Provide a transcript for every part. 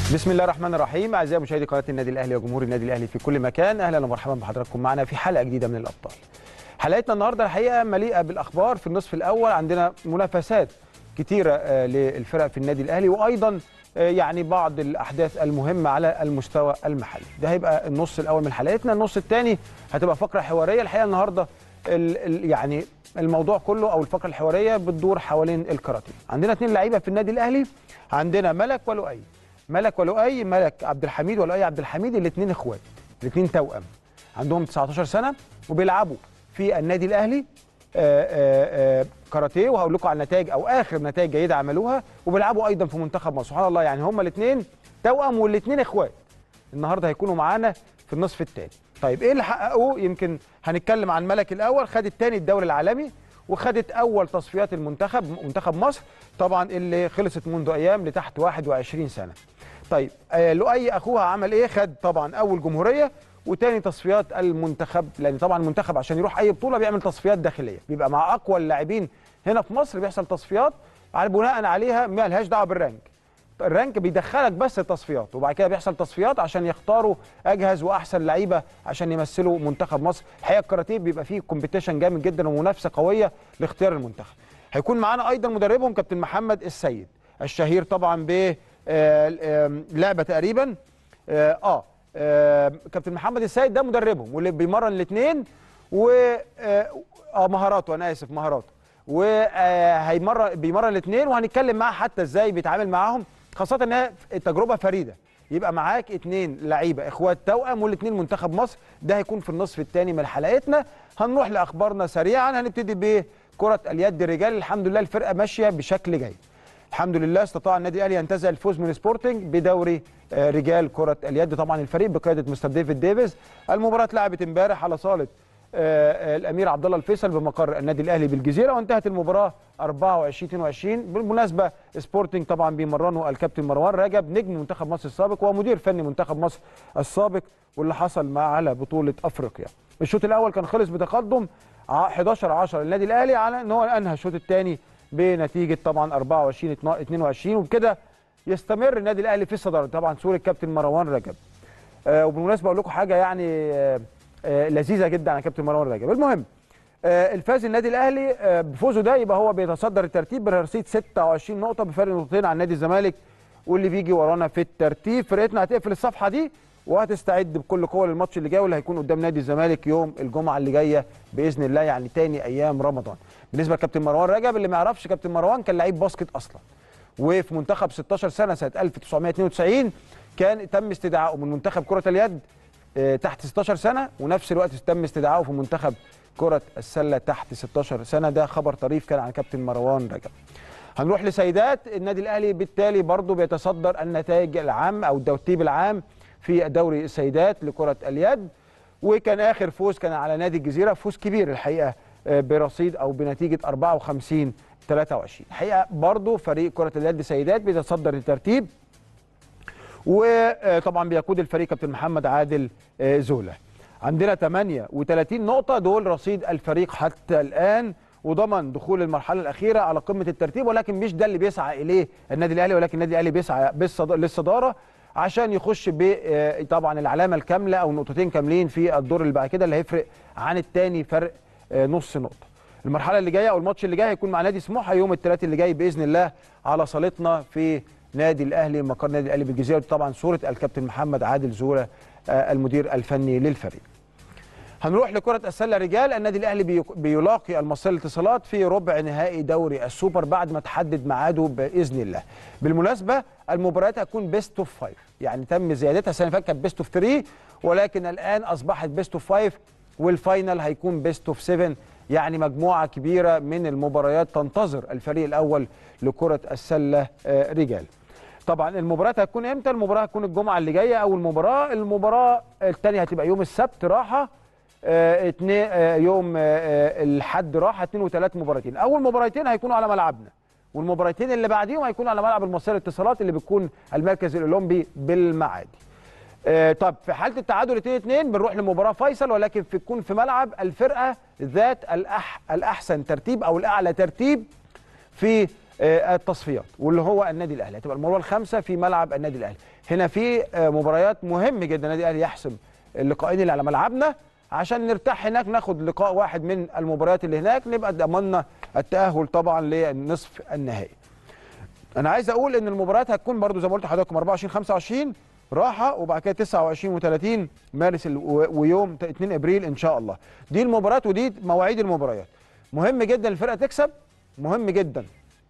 بسم الله الرحمن الرحيم اعزائي مشاهدي قناه النادي الاهلي وجمهور النادي الاهلي في كل مكان اهلا ومرحبا بحضراتكم معنا في حلقه جديده من الابطال. حلقتنا النهارده الحقيقه مليئه بالاخبار في النصف الاول عندنا منافسات كتيره آه، للفرق في النادي الاهلي وايضا آه، يعني بعض الاحداث المهمه على المستوى المحلي. ده هيبقى النص الاول من حلقتنا، النص الثاني هتبقى فقره حواريه الحقيقه النهارده ال ال يعني الموضوع كله او الفقره الحواريه بتدور حوالين الكاراتيه. عندنا اثنين لعيبه في النادي الاهلي عندنا ملك ولؤي. ملك ولؤي ملك عبد الحميد ولؤي عبد الحميد الاثنين اخوات الاثنين توأم عندهم 19 سنه وبيلعبوا في النادي الاهلي آه، آه، آه، كاراتيه وهقول لكم على النتائج او اخر نتائج جيده عملوها وبيلعبوا ايضا في منتخب مصر سبحان الله يعني هما الاثنين توأم والاثنين اخوات النهارده هيكونوا معانا في النصف الثاني طيب ايه اللي حققوه يمكن هنتكلم عن ملك الاول خد الثاني الدوري العالمي وخدت اول تصفيات المنتخب منتخب مصر طبعا اللي خلصت منذ ايام لتحت 21 سنه طيب آه لؤي اخوها عمل ايه خد طبعا اول جمهوريه وتاني تصفيات المنتخب لان طبعا المنتخب عشان يروح اي بطوله بيعمل تصفيات داخليه بيبقى مع اقوى اللاعبين هنا في مصر بيحصل تصفيات على بناء عليها ما لهاش دعوه بالرانك الرانك بيدخلك بس التصفيات وبعد كده بيحصل تصفيات عشان يختاروا اجهز واحسن لعيبه عشان يمثلوا منتخب مصر الحقيقه الكاراتيه بيبقى فيه كومبيتيشن جامد جدا ومنافسه قويه لاختيار المنتخب هيكون معانا ايضا مدربهم كابتن محمد السيد الشهير طبعا ب آه، آه، لعبه تقريبا اه, آه, آه كابتن محمد السيد ده مدربهم واللي بيمرن الاثنين و اه آه، مهاراته انا اسف مهاراته وهيمرن بيمرن الاثنين وهنتكلم معاه حتى ازاي بيتعامل معاهم خاصه انها تجربه فريده يبقى معاك اثنين لعيبه اخوات توأم والاثنين منتخب مصر ده هيكون في النصف الثاني من حلقتنا هنروح لاخبارنا سريعا هنبتدي بكره اليد رجال الحمد لله الفرقه ماشيه بشكل جيد الحمد لله استطاع النادي الاهلي ينتزع الفوز من سبورتنج بدوري آه، رجال كره اليد طبعا الفريق بقياده مستر ديفيد ديفيز المباراه اتلعبت امبارح على صاله آه، الامير عبد الله الفيصل بمقر النادي الاهلي بالجزيره وانتهت المباراه 24 22 بالمناسبه سبورتنج طبعا بيمرنه الكابتن مروان رجب نجم منتخب مصر السابق ومدير فني منتخب مصر السابق واللي حصل معاه على بطوله افريقيا الشوط الاول كان خلص بتقدم ع- 11 10 للنادي الاهلي على ان هو انهى الشوط الثاني بنتيجه طبعا 24 22 وبكده يستمر النادي الاهلي في الصداره طبعا صوره كابتن مروان رجب آه وبالمناسبه اقول لكم حاجه يعني آه آه لذيذه جدا عن كابتن مروان رجب المهم آه الفاز النادي الاهلي آه بفوزه ده يبقى هو بيتصدر الترتيب برصيد 26 نقطه بفارق نقطتين عن نادي الزمالك واللي بيجي ورانا في الترتيب فرقتنا هتقفل الصفحه دي وهتستعد بكل قوه للماتش اللي جاي واللي هيكون قدام نادي الزمالك يوم الجمعه اللي جايه باذن الله يعني تاني ايام رمضان بالنسبه لكابتن مروان رجب اللي ما يعرفش كابتن مروان كان لعيب باسكت اصلا وفي منتخب 16 سنه سنه 1992 كان تم استدعائه من منتخب كره اليد آه، تحت 16 سنه ونفس الوقت تم استدعائه في منتخب كره السله تحت 16 سنه ده خبر طريف كان عن كابتن مروان رجب هنروح لسيدات النادي الاهلي بالتالي برضه بيتصدر النتائج العام او الترتيب العام في دوري السيدات لكره اليد وكان اخر فوز كان على نادي الجزيره فوز كبير الحقيقه آه، برصيد او بنتيجه 54 23 الحقيقه برضه فريق كره اليد سيدات بيتصدر الترتيب وطبعا بيقود الفريق كابتن محمد عادل آه، زوله عندنا 38 نقطه دول رصيد الفريق حتى الان وضمن دخول المرحله الاخيره على قمه الترتيب ولكن مش ده اللي بيسعى اليه النادي الاهلي ولكن النادي الاهلي بيسعى بالصد- للصداره عشان يخش ب آه، طبعا العلامه الكامله او نقطتين كاملين في الدور اللي بعد كده اللي هيفرق عن الثاني فرق آه، نص نقطه المرحله اللي جايه او الماتش اللي جاي هيكون مع نادي سموحه يوم الثلاث اللي جاي باذن الله على صالتنا في نادي الاهلي مقر نادي الاهلي بالجزيره طبعا صوره الكابتن محمد عادل زوله آه، المدير الفني للفريق هنروح لكرة السلة رجال النادي الأهلي بي- بيلاقي المصرية للاتصالات في ربع نهائي دوري السوبر بعد ما تحدد ميعاده بإذن الله. بالمناسبة المباريات هتكون بيست اوف فايف يعني تم زيادتها السنة اللي فاتت كانت بيست اوف 3 ولكن الآن أصبحت بيست اوف فايف والفاينل هيكون بيست اوف 7 يعني مجموعة كبيرة من المباريات تنتظر الفريق الأول لكرة السلة آه، رجال. طبعا المباراه هتكون امتى المباراه هتكون الجمعه اللي جايه اول مباراه المباراه الثانيه هتبقى يوم السبت راحه آه اتنين آه يوم آه آه، الحد راحه اثنين وثلاث مباراتين اول مباراتين هيكونوا على ملعبنا والمباراتين اللي بعديهم هيكونوا على ملعب المصرية للاتصالات اللي بتكون المركز الاولمبي بالمعادي آه طب في حاله التعادل 2 2 بنروح لمباراه فيصل ولكن في تكون في ملعب الفرقه ذات الأح الاحسن ترتيب او الاعلى ترتيب في آه، التصفيات واللي هو النادي الاهلي هتبقى المباراه الخامسه في ملعب النادي الاهلي هنا في آه، مباريات مهم جدا النادي الاهلي يحسم اللقاءين اللي على ملعبنا عشان نرتاح هناك ناخد لقاء واحد من المباريات اللي هناك نبقى ضمننا التاهل طبعا للنصف النهائي انا عايز اقول ان المباريات هتكون برضو زي ما قلت لحضراتكم 24 25 راحه وبعد كده 29 و30 مارس ال- و- ويوم 2 ابريل ان شاء الله دي المباريات ودي مواعيد المباريات مهم جدا الفرقه تكسب مهم جدا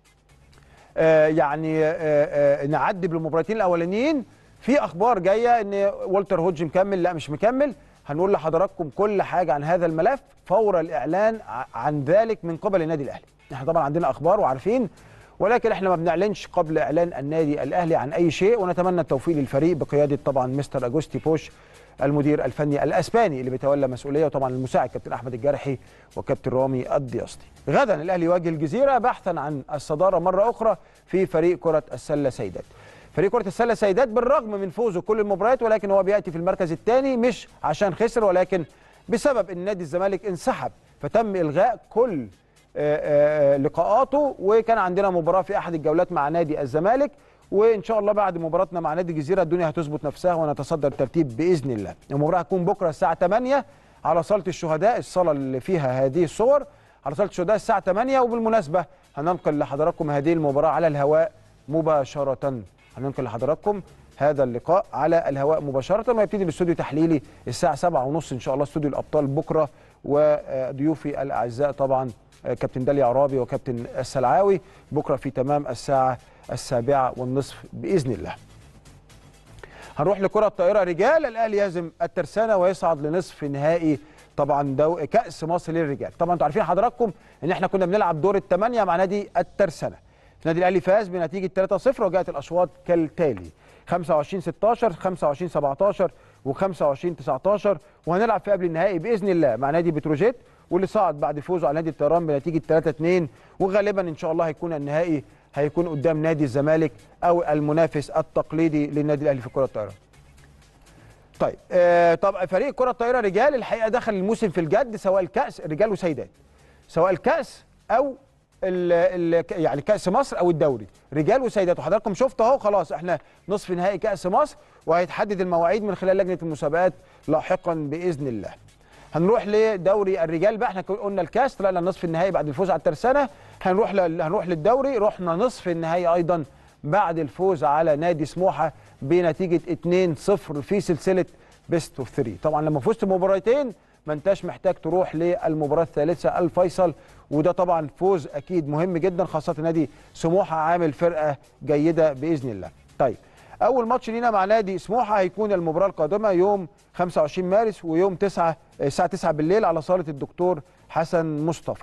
آه، يعني آه، آه، نعدي بالمباراتين الاولانيين في اخبار جايه ان والتر هودج مكمل لا مش مكمل هنقول لحضراتكم كل حاجه عن هذا الملف فور الاعلان ع- عن ذلك من قبل النادي الاهلي احنا طبعا عندنا اخبار وعارفين ولكن احنا ما بنعلنش قبل اعلان النادي الاهلي عن اي شيء ونتمنى التوفيق للفريق بقياده طبعا مستر اجوستي بوش المدير الفني الاسباني اللي بيتولى مسؤوليه وطبعا المساعد كابتن احمد الجرحي وكابتن رامي الدياسطي. غدا الاهلي يواجه الجزيره بحثا عن الصداره مره اخرى في فريق كره السله سيدات. فريق كره السله سيدات بالرغم من فوزه كل المباريات ولكن هو بياتي في المركز الثاني مش عشان خسر ولكن بسبب ان نادي الزمالك انسحب فتم الغاء كل آه، آه، لقاءاته وكان عندنا مباراه في احد الجولات مع نادي الزمالك وان شاء الله بعد مباراتنا مع نادي الجزيره الدنيا هتظبط نفسها ونتصدر الترتيب باذن الله المباراه هتكون بكره الساعه 8 على صاله الشهداء الصاله اللي فيها هذه الصور على صاله الشهداء الساعه 8 وبالمناسبه هننقل لحضراتكم هذه المباراه على الهواء مباشره هننقل لحضراتكم هذا اللقاء على الهواء مباشره ويبتدي الاستوديو تحليلي الساعه 7:30 ان شاء الله استوديو الابطال بكره وضيوفي الاعزاء طبعا كابتن داليا عرابي وكابتن السلعاوي بكره في تمام الساعه السابعه والنصف باذن الله. هنروح لكره الطائره رجال الاهلي يهزم الترسانه ويصعد لنصف نهائي طبعا دو كاس مصر للرجال طبعا انتوا عارفين حضراتكم ان احنا كنا بنلعب دور الثمانيه مع نادي الترسانه النادي الاهلي فاز بنتيجه 3-0 وجاءت الاشواط كالتالي 25 16 25 17 و25 19 وهنلعب في قبل النهائي باذن الله مع نادي بتروجيت واللي صعد بعد فوزه على نادي الطيران بنتيجه 3 2 وغالبا ان شاء الله هيكون النهائي هيكون قدام نادي الزمالك او المنافس التقليدي للنادي الاهلي في كره الطائره طيب آه طب فريق كره الطائره رجال الحقيقه دخل الموسم في الجد سواء الكاس رجال وسيدات سواء الكاس او ال ال يعني كاس مصر او الدوري رجال وسيدات وحضراتكم شفتوا اهو خلاص احنا نصف نهائي كاس مصر وهيتحدد المواعيد من خلال لجنه المسابقات لاحقا باذن الله هنروح لدوري الرجال بقى احنا قلنا الكاس طلعنا نصف النهائي بعد الفوز على الترسانه هنروح ل... هنروح للدوري رحنا نصف النهائي ايضا بعد الفوز على نادي سموحه بنتيجه 2-0 في سلسله بيست اوف 3 طبعا لما فزت مباراتين ما انتش محتاج تروح للمباراه الثالثه الفيصل وده طبعا فوز اكيد مهم جدا خاصه نادي سموحه عامل فرقه جيده باذن الله طيب اول ماتش لينا مع نادي سموحه هيكون المباراه القادمه يوم 25 مارس ويوم 9 الساعه 9 بالليل على صاله الدكتور حسن مصطفى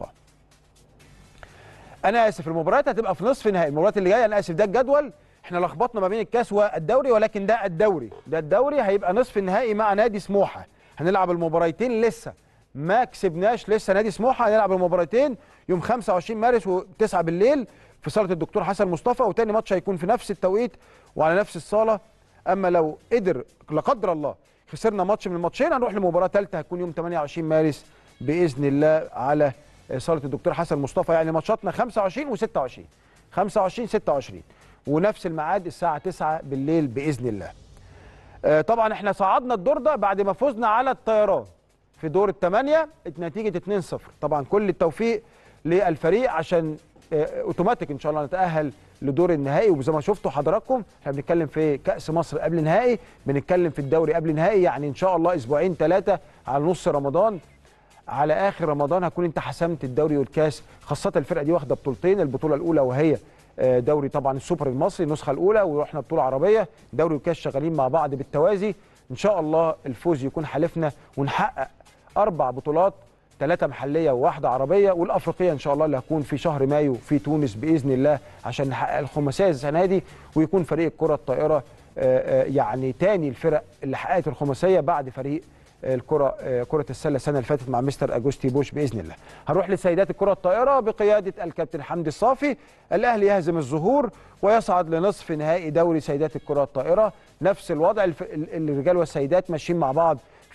انا اسف المباريات هتبقى في نصف نهائي المباريات اللي جايه انا اسف ده الجدول احنا لخبطنا ما بين الكاس والدوري ولكن ده الدوري ده الدوري هيبقى نصف النهائي مع نادي سموحه هنلعب المباراتين لسه ما كسبناش لسه نادي سموحه هنلعب المباراتين يوم 25 مارس و9 بالليل في صاله الدكتور حسن مصطفى وتاني ماتش هيكون في نفس التوقيت وعلى نفس الصاله اما لو قدر لا قدر الله خسرنا ماتش من الماتشين هنروح لمباراه ثالثه هتكون يوم 28 مارس باذن الله على صاله الدكتور حسن مصطفى يعني ماتشاتنا 25 و26 25 26 ونفس الميعاد الساعه 9 بالليل باذن الله آه طبعا احنا صعدنا الدور ده بعد ما فزنا على الطيران في دور الثمانيه نتيجه 2-0 طبعا كل التوفيق للفريق عشان آه اوتوماتيك ان شاء الله نتاهل لدور النهائي وزي ما شفتوا حضراتكم احنا بنتكلم في كاس مصر قبل نهائي بنتكلم في الدوري قبل نهائي يعني ان شاء الله اسبوعين ثلاثه على نص رمضان على اخر رمضان هكون انت حسمت الدوري والكاس خاصه الفرقه دي واخده بطولتين البطوله الاولى وهي دوري طبعا السوبر المصري النسخه الاولى ورحنا بطوله عربيه دوري والكاس شغالين مع بعض بالتوازي ان شاء الله الفوز يكون حلفنا ونحقق اربع بطولات ثلاثه محليه وواحده عربيه والافريقيه ان شاء الله اللي هتكون في شهر مايو في تونس باذن الله عشان نحقق الخماسيه السنه دي ويكون فريق الكره الطائره يعني تاني الفرق اللي حققت الخماسيه بعد فريق الكره كره السله السنه اللي فاتت مع مستر اجوستي بوش باذن الله هنروح لسيدات الكره الطائره بقياده الكابتن حمدي الصافي الاهلي يهزم الظهور ويصعد لنصف نهائي دوري سيدات الكره الطائره نفس الوضع الرجال والسيدات ماشيين مع بعض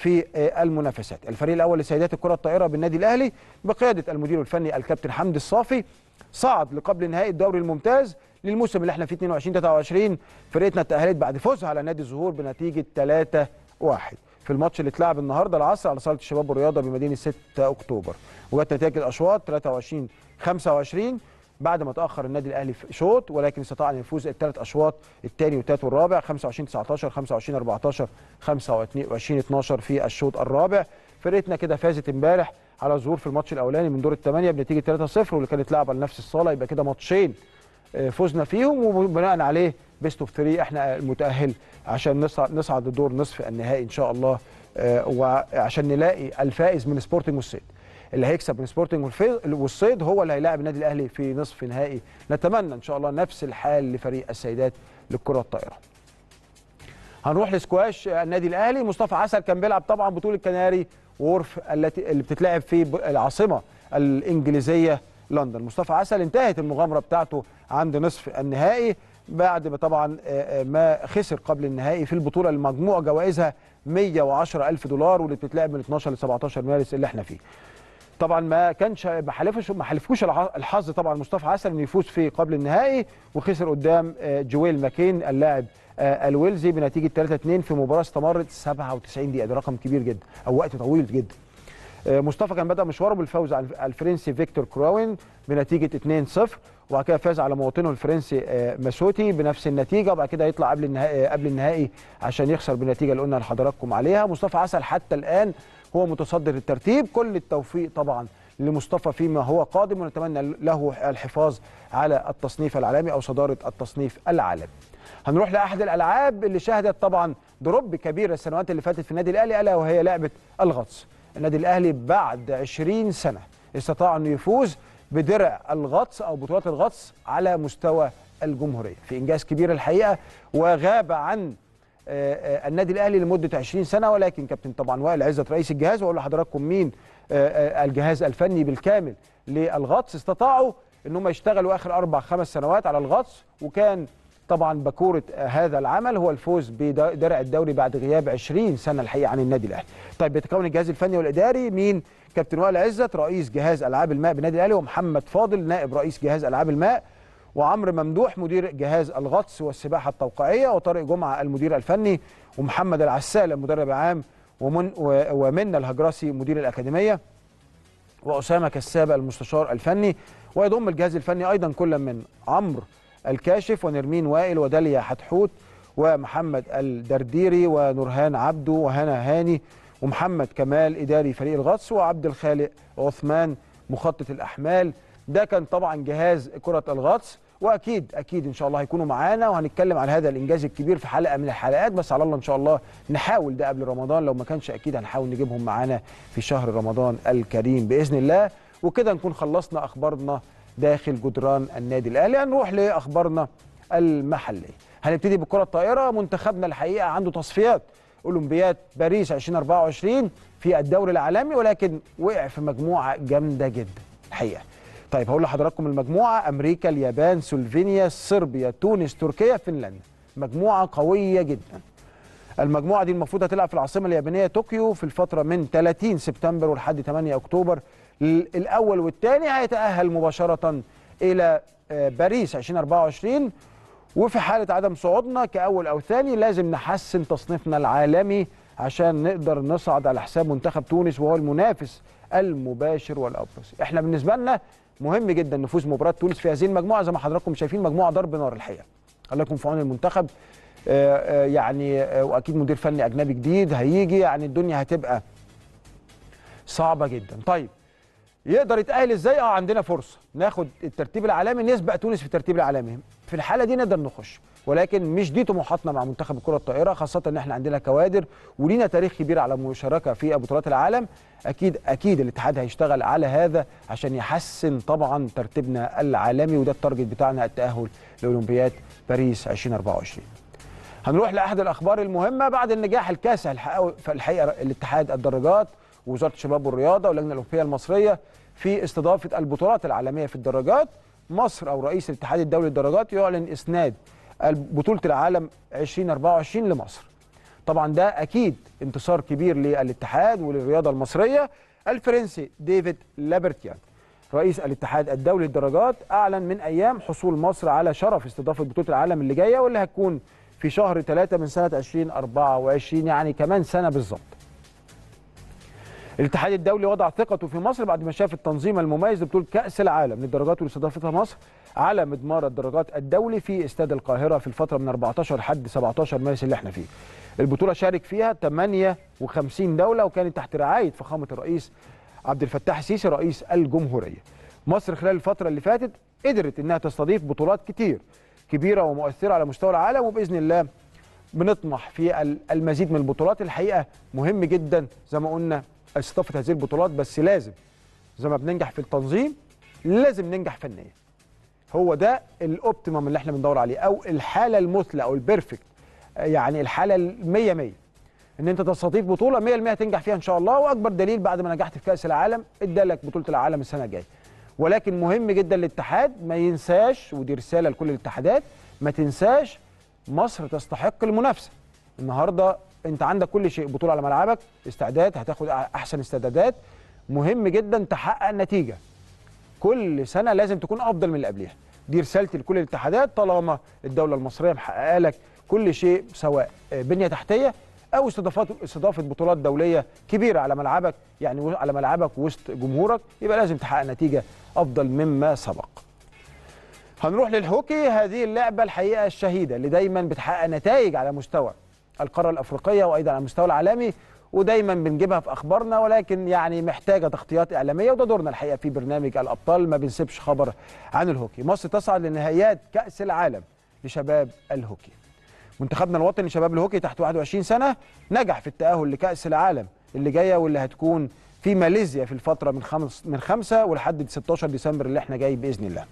في المنافسات الفريق الاول لسيدات الكره الطائره بالنادي الاهلي بقياده المدير الفني الكابتن حمدي الصافي صعد لقبل نهائي الدوري الممتاز للموسم اللي احنا فيه 22 23 فرقتنا تاهلت بعد فوزها على نادي الزهور بنتيجه 3 1 في الماتش اللي اتلعب النهارده العصر على صاله الشباب والرياضه بمدينه 6 اكتوبر وجت نتيجه الاشواط 23 25 بعد ما تاخر النادي الاهلي في شوط ولكن استطاع ان يفوز الثلاث اشواط الثاني والثالث والرابع 25 19 25 14 25 12 في الشوط الرابع فرقتنا كده فازت امبارح على ظهور في الماتش الاولاني من دور الثمانيه بنتيجه 3-0 واللي كانت لعبه لنفس الصاله يبقى كده ماتشين فزنا فيهم وبناء عليه بيست اوف 3 احنا المتاهل عشان نصعد نصعد لدور نصف النهائي ان شاء الله وعشان نلاقي الفائز من سبورتنج والصيد اللي هيكسب من سبورتنج والصيد هو اللي هيلاعب النادي الاهلي في نصف نهائي نتمنى ان شاء الله نفس الحال لفريق السيدات للكره الطائره هنروح لسكواش النادي الاهلي مصطفى عسل كان بيلعب طبعا بطوله كناري وورف التي اللي بتتلعب في العاصمه الانجليزيه لندن مصطفى عسل انتهت المغامره بتاعته عند نصف النهائي بعد ما طبعا ما خسر قبل النهائي في البطوله المجموع جوائزها 110 ألف دولار واللي بتتلعب من 12 ل 17 مارس اللي احنا فيه طبعا ما كانش ما حلفش ما حلفكوش الحظ طبعا مصطفى عسل انه يفوز في قبل النهائي وخسر قدام جويل ماكين اللاعب الويلزي بنتيجه 3 2 في مباراه استمرت 97 دقيقه ده رقم كبير جدا او وقت طويل جدا مصطفى كان بدا مشواره بالفوز على الفرنسي فيكتور كروين بنتيجه 2-0 وبعد كده فاز على مواطنه الفرنسي ماسوتي بنفس النتيجه وبعد كده يطلع قبل النهائي قبل النهائي عشان يخسر بالنتيجه اللي قلنا لحضراتكم عليها مصطفى عسل حتى الان هو متصدر الترتيب كل التوفيق طبعا لمصطفى فيما هو قادم ونتمنى له الحفاظ على التصنيف العالمي او صداره التصنيف العالمي هنروح لاحد الالعاب اللي شهدت طبعا دروب كبير السنوات اللي فاتت في النادي الاهلي الا وهي لعبه الغطس النادي الاهلي بعد 20 سنه استطاع انه يفوز بدرع الغطس او بطولات الغطس على مستوى الجمهوريه في انجاز كبير الحقيقه وغاب عن النادي الاهلي لمده 20 سنه ولكن كابتن طبعا وائل عزت رئيس الجهاز واقول لحضراتكم مين الجهاز الفني بالكامل للغطس استطاعوا ان هم يشتغلوا اخر اربع خمس سنوات على الغطس وكان طبعا بكوره هذا العمل هو الفوز بدرع الدوري بعد غياب 20 سنه الحقيقه عن النادي الاهلي. طيب بيتكون الجهاز الفني والاداري مين؟ كابتن وائل عزت رئيس جهاز العاب الماء بالنادي الاهلي ومحمد فاضل نائب رئيس جهاز العاب الماء وعمرو ممدوح مدير جهاز الغطس والسباحه التوقيعيه وطارق جمعه المدير الفني ومحمد العسال المدرب العام ومن ومنى الهجرسي مدير الاكاديميه واسامه كسابه المستشار الفني ويضم الجهاز الفني ايضا كل من عمرو الكاشف ونرمين وائل وداليا حتحوت ومحمد الدرديري ونورهان عبده وهنا هاني ومحمد كمال اداري فريق الغطس وعبد الخالق عثمان مخطط الاحمال ده كان طبعا جهاز كره الغطس واكيد اكيد ان شاء الله هيكونوا معانا وهنتكلم على هذا الانجاز الكبير في حلقه من الحلقات بس على الله ان شاء الله نحاول ده قبل رمضان لو ما كانش اكيد هنحاول نجيبهم معانا في شهر رمضان الكريم باذن الله وكده نكون خلصنا اخبارنا داخل جدران النادي الاهلي هنروح لاخبارنا المحليه هنبتدي بالكره الطائره منتخبنا الحقيقه عنده تصفيات اولمبياد باريس 2024 في الدوري العالمي ولكن وقع في مجموعه جامده جدا الحقيقه طيب هقول لحضراتكم المجموعه امريكا اليابان سلوفينيا صربيا تونس تركيا فنلندا مجموعه قويه جدا المجموعه دي المفروض هتلعب في العاصمه اليابانيه طوكيو في الفتره من 30 سبتمبر ولحد 8 اكتوبر الاول والثاني هيتاهل مباشره الى باريس 2024 وفي حاله عدم صعودنا كاول او ثاني لازم نحسن تصنيفنا العالمي عشان نقدر نصعد على حساب منتخب تونس وهو المنافس المباشر والابرز احنا بالنسبه لنا مهم جدا نفوز مباراه تونس في هذه المجموعه زي ما حضراتكم شايفين مجموعه ضرب نار الحقيقه الله يكون في عون المنتخب يعني واكيد مدير فني اجنبي جديد هيجي يعني الدنيا هتبقى صعبه جدا طيب يقدر يتاهل ازاي اه عندنا فرصه ناخد الترتيب العالمي نسبق تونس في الترتيب العالمي في الحاله دي نقدر نخش ولكن مش دي طموحاتنا مع منتخب الكره الطائره خاصه ان احنا عندنا كوادر ولينا تاريخ كبير على مشاركه في بطولات العالم اكيد اكيد الاتحاد هيشتغل على هذا عشان يحسن طبعا ترتيبنا العالمي وده التارجت بتاعنا التاهل لاولمبياد باريس 2024 هنروح لاحد الاخبار المهمه بعد النجاح الكاسح في الحقيقه الاتحاد الدراجات ووزاره الشباب والرياضه واللجنه الاولمبيه المصريه في استضافه البطولات العالميه في الدراجات مصر او رئيس الاتحاد الدولي للدراجات يعلن اسناد بطوله العالم 2024 لمصر طبعا ده اكيد انتصار كبير للاتحاد وللرياضه المصريه الفرنسي ديفيد لابرتيان رئيس الاتحاد الدولي للدرجات اعلن من ايام حصول مصر على شرف استضافه بطوله العالم اللي جايه واللي هتكون في شهر 3 من سنه 2024 يعني كمان سنه بالظبط. الاتحاد الدولي وضع ثقته في مصر بعد ما شاف التنظيم المميز لبطوله كاس العالم للدرجات واللي استضافتها مصر على مضمار الدرجات الدولي في استاد القاهره في الفتره من 14 لحد 17 مارس اللي احنا فيه. البطوله شارك فيها 58 دوله وكانت تحت رعايه فخامه الرئيس عبد الفتاح السيسي رئيس الجمهوريه. مصر خلال الفتره اللي فاتت قدرت انها تستضيف بطولات كتير كبيره ومؤثره على مستوى العالم وباذن الله بنطمح في المزيد من البطولات الحقيقه مهم جدا زي ما قلنا استضافه هذه البطولات بس لازم زي ما بننجح في التنظيم لازم ننجح فنيا. هو ده الاوبتيمم اللي احنا بندور عليه او الحاله المثلى او البيرفكت يعني الحاله ال 100 100 ان انت تستضيف بطوله 100% هتنجح فيها ان شاء الله واكبر دليل بعد ما نجحت في كاس العالم ادالك بطوله العالم السنه الجايه ولكن مهم جدا الاتحاد ما ينساش ودي رساله لكل الاتحادات ما تنساش مصر تستحق المنافسه النهارده انت عندك كل شيء بطوله على ملعبك استعداد هتاخد احسن استعدادات مهم جدا تحقق نتيجه كل سنه لازم تكون افضل من اللي قبلها دي رسالتي لكل الاتحادات طالما الدوله المصريه محققه لك كل شيء سواء بنيه تحتيه او استضافات استضافه بطولات دوليه كبيره على ملعبك يعني على ملعبك وسط جمهورك يبقى لازم تحقق نتيجه افضل مما سبق. هنروح للهوكي هذه اللعبه الحقيقه الشهيده اللي دايما بتحقق نتائج على مستوى القاره الافريقيه وايضا على المستوى العالمي ودايما بنجيبها في اخبارنا ولكن يعني محتاجه تغطيات اعلاميه وده دورنا الحقيقه في برنامج الابطال ما بنسيبش خبر عن الهوكي. مصر تصعد لنهائيات كاس العالم لشباب الهوكي. منتخبنا الوطني شباب الهوكي تحت 21 سنه نجح في التاهل لكاس العالم اللي جايه واللي هتكون في ماليزيا في الفتره من خمس من 5 ولحد 16 ديسمبر اللي احنا جاي باذن الله.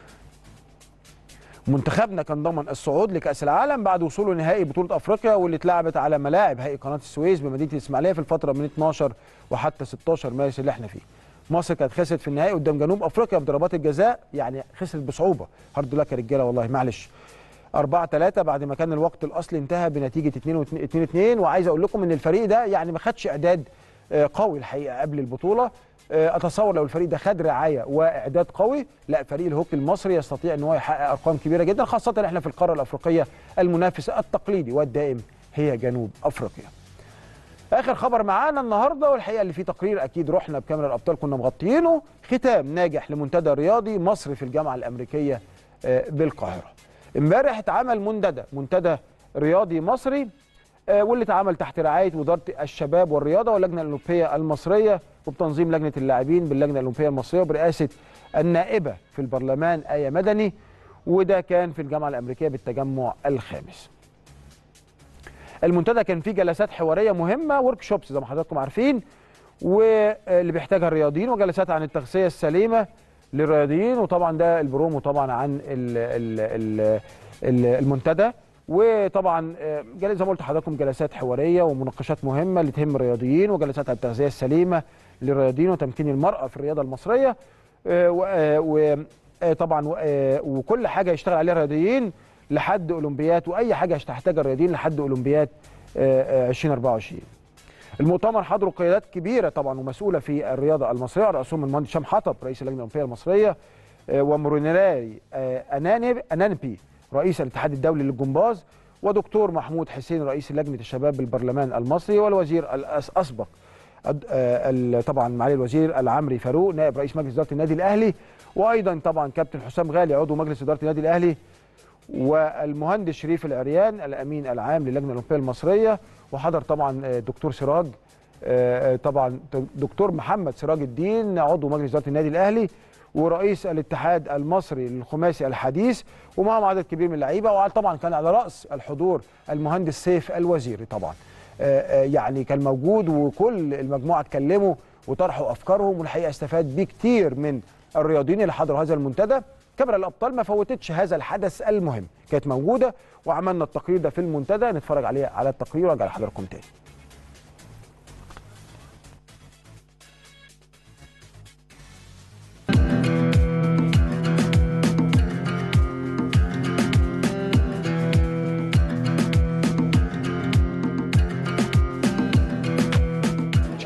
منتخبنا كان ضمن الصعود لكاس العالم بعد وصوله نهائي بطوله افريقيا واللي اتلعبت على ملاعب هيئه قناه السويس بمدينه الاسماعيليه في الفتره من 12 وحتى 16 مارس اللي احنا فيه. مصر كانت خسرت في النهائي قدام جنوب افريقيا بضربات الجزاء يعني خسرت بصعوبه هارد لك يا رجاله والله معلش 4 3 بعد ما كان الوقت الاصلي انتهى بنتيجه 2 2 2 وعايز اقول لكم ان الفريق ده يعني ما خدش اعداد قوي الحقيقه قبل البطوله اتصور لو الفريق ده خد رعايه واعداد قوي لا فريق الهوكي المصري يستطيع ان هو يحقق ارقام كبيره جدا خاصه احنا في القاره الافريقيه المنافس التقليدي والدائم هي جنوب افريقيا. اخر خبر معانا النهارده والحقيقه اللي فيه تقرير اكيد رحنا بكاميرا الابطال كنا مغطيينه ختام ناجح لمنتدى رياضي مصر في الجامعه الامريكيه بالقاهره. امبارح اتعمل منتدى منتدى رياضي مصري واللي اتعمل تحت رعايه وزاره الشباب والرياضه واللجنه الاولمبيه المصريه وبتنظيم لجنه اللاعبين باللجنه الاولمبيه المصريه وبرئاسه النائبه في البرلمان ايه مدني وده كان في الجامعه الامريكيه بالتجمع الخامس. المنتدى كان فيه جلسات حواريه مهمه ورك شوبس زي ما حضراتكم عارفين واللي بيحتاجها الرياضيين وجلسات عن التغذيه السليمه للرياضيين وطبعا ده البرومو طبعا عن المنتدى وطبعا زي ما قلت لحضراتكم جلسات حواريه ومناقشات مهمه اللي تهم الرياضيين وجلسات عن التغذيه السليمه للرياضيين وتمكين المراه في الرياضه المصريه وطبعا وكل حاجه يشتغل عليها الرياضيين لحد اولمبياد واي حاجه هتحتاجها الرياضيين لحد اولمبياد 2024 المؤتمر حضروا قيادات كبيره طبعا ومسؤوله في الرياضه المصريه راسهم المهندس هشام حطب رئيس اللجنه الاولمبيه المصريه ومورينيري انانبي رئيس الاتحاد الدولي للجمباز ودكتور محمود حسين رئيس لجنه الشباب بالبرلمان المصري والوزير الاسبق طبعا معالي الوزير العمري فاروق نائب رئيس مجلس اداره النادي الاهلي وايضا طبعا كابتن حسام غالي عضو مجلس اداره النادي الاهلي والمهندس شريف العريان الامين العام للجنه الاولمبيه المصريه وحضر طبعا دكتور سراج طبعا دكتور محمد سراج الدين عضو مجلس اداره النادي الاهلي ورئيس الاتحاد المصري للخماسي الحديث ومعهم عدد كبير من اللعيبه وطبعا كان على راس الحضور المهندس سيف الوزيري طبعا يعني كان موجود وكل المجموعه اتكلموا وطرحوا افكارهم والحقيقه استفاد بيه كتير من الرياضيين اللي حضروا هذا المنتدى كاميرا الابطال ما فوتتش هذا الحدث المهم كانت موجوده وعملنا التقرير ده في المنتدى نتفرج عليه على التقرير وارجع لحضراتكم تاني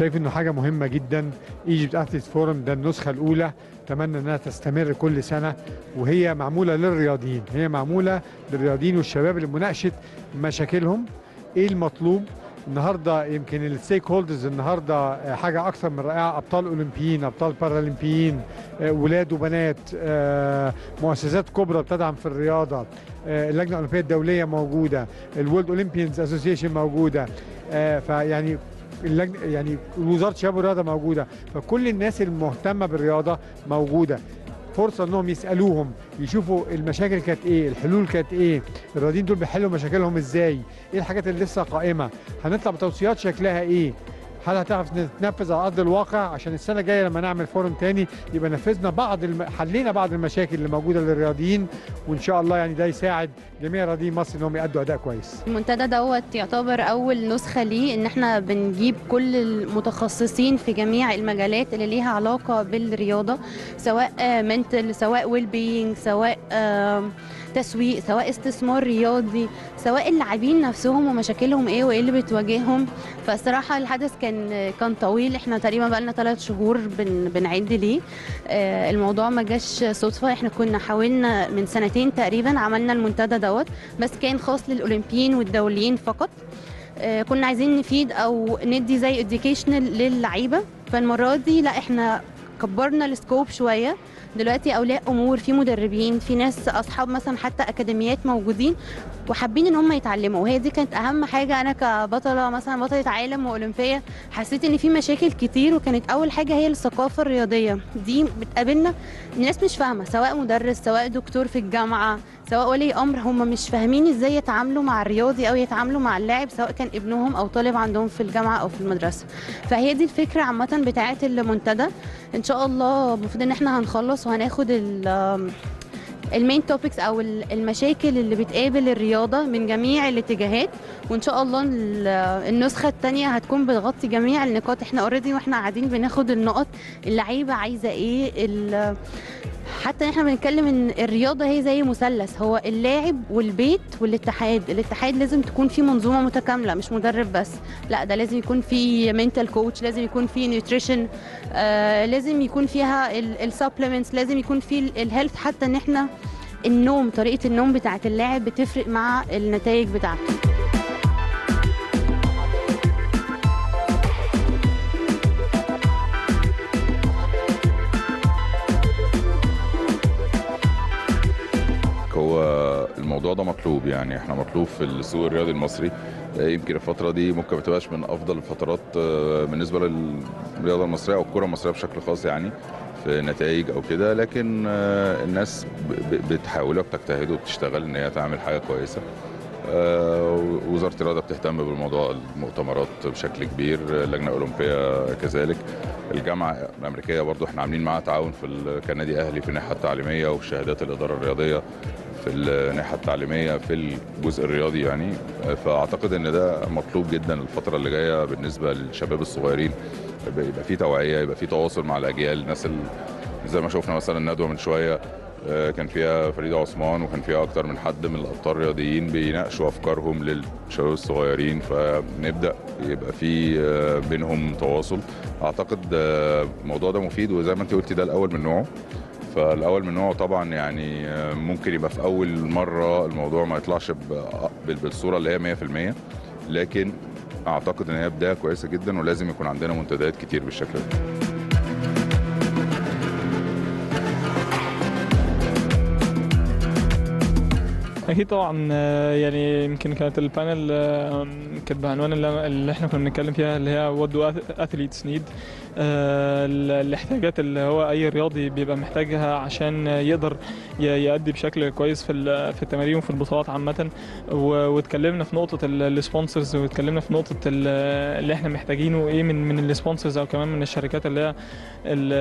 شايف انه حاجه مهمه جدا ايجيبت اثليت فورم ده النسخه الاولى اتمنى انها تستمر كل سنه وهي معموله للرياضيين هي معموله للرياضيين والشباب لمناقشه مشاكلهم ايه المطلوب النهارده يمكن الستيك هولدرز النهارده حاجه اكثر من رائعه ابطال اولمبيين ابطال بارالمبيين ولاد وبنات مؤسسات كبرى بتدعم في الرياضه اللجنه الاولمبيه الدوليه موجوده الورلد اولمبيانز اسوسيشن موجوده فيعني اللجنه يعني وزاره الشباب والرياضه موجوده فكل الناس المهتمه بالرياضه موجوده فرصه انهم يسالوهم يشوفوا المشاكل كانت ايه الحلول كانت ايه الرياضيين دول بيحلوا مشاكلهم ازاي ايه الحاجات اللي لسه قائمه هنطلع بتوصيات شكلها ايه هل هتعرف تتنفذ على ارض الواقع عشان السنه الجايه لما نعمل فورم تاني يبقى نفذنا بعض الم... حلينا بعض المشاكل اللي موجوده للرياضيين وان شاء الله يعني ده يساعد جميع رياضيين مصر انهم يادوا اداء كويس. المنتدى دوت يعتبر اول نسخه ليه ان احنا بنجيب كل المتخصصين في جميع المجالات اللي ليها علاقه بالرياضه سواء منتل سواء ويل بينج سواء تسويق سواء استثمار رياضي سواء اللاعبين نفسهم ومشاكلهم ايه وايه اللي بتواجههم فالصراحه الحدث كان كان طويل احنا تقريبا بقى لنا ثلاث شهور بن بنعد ليه آه الموضوع ما جاش صدفه احنا كنا حاولنا من سنتين تقريبا عملنا المنتدى دوت بس كان خاص للاولمبيين والدوليين فقط آه كنا عايزين نفيد او ندي زي اديوكيشنال للعيبه فالمره دي لا احنا كبرنا السكوب شويه دلوقتي اولياء امور في مدربين في ناس اصحاب مثلا حتى اكاديميات موجودين وحابين ان هم يتعلموا وهي دي كانت اهم حاجه انا كبطله مثلا بطله عالم واولمبيه حسيت ان في مشاكل كتير وكانت اول حاجه هي الثقافه الرياضيه دي بتقابلنا الناس مش فاهمه سواء مدرس سواء دكتور في الجامعه سواء ولي امر هم مش فاهمين ازاي يتعاملوا مع الرياضي او يتعاملوا مع اللاعب سواء كان ابنهم او طالب عندهم في الجامعه او في المدرسه فهي دي الفكره عامه بتاعه المنتدى ان شاء الله المفروض ان احنا هنخلص وهناخد المين توبكس او المشاكل اللي بتقابل الرياضه من جميع الاتجاهات وان شاء الله النسخه الثانيه هتكون بتغطي جميع النقاط احنا اوريدي واحنا قاعدين بناخد النقط اللعيبه عايزه ايه حتى احنا بنتكلم ان الرياضه هي زي مثلث هو اللاعب والبيت والاتحاد الاتحاد لازم تكون في منظومه متكامله مش مدرب بس لا ده لازم يكون في منتال كوتش لازم يكون في نيوتريشن آه لازم يكون فيها السبلمنتس لازم يكون في الهيلث حتى ان احنا النوم طريقه النوم بتاعه اللاعب بتفرق مع النتائج بتاعته هو الموضوع ده مطلوب يعني احنا مطلوب في السوق الرياضي المصري يمكن الفترة دي ممكن ما تبقاش من أفضل الفترات بالنسبة للرياضة المصرية أو الكرة المصرية بشكل خاص يعني في نتائج أو كده لكن الناس بتحاول وبتجتهد وبتشتغل إن هي تعمل حاجة كويسة وزارة الرياضة بتهتم بالموضوع المؤتمرات بشكل كبير اللجنة الأولمبية كذلك الجامعة الأمريكية برضو احنا عاملين معاها تعاون في كنادي أهلي في الناحية التعليمية وفي شهادات الإدارة الرياضية في الناحيه التعليميه في الجزء الرياضي يعني فاعتقد ان ده مطلوب جدا الفتره اللي جايه بالنسبه للشباب الصغيرين يبقى في توعيه يبقى في تواصل مع الاجيال الناس زي ما شفنا مثلا الندوه من شويه كان فيها فريده عثمان وكان فيها اكتر من حد من الابطال الرياضيين بيناقشوا افكارهم للشباب الصغيرين فنبدا يبقى في بينهم تواصل اعتقد الموضوع ده مفيد وزي ما انت قلتي ده الاول من نوعه فالاول من نوعه طبعا يعني ممكن يبقى في اول مره الموضوع ما يطلعش بالصوره اللي هي 100% لكن اعتقد ان هي بدايه كويسه جدا ولازم يكون عندنا منتديات كتير بالشكل ده اكيد طبعا يعني يمكن كانت البانل كانت بعنوان اللي احنا كنا بنتكلم فيها اللي هي وات دو اثليتس نيد الاحتياجات اللي هو اي رياضي بيبقى محتاجها عشان يقدر يأدي بشكل كويس في في التمارين وفي البطولات عامه واتكلمنا في نقطه السبونسرز واتكلمنا في نقطه اللي احنا محتاجينه ايه من من السبونسرز او كمان من الشركات اللي هي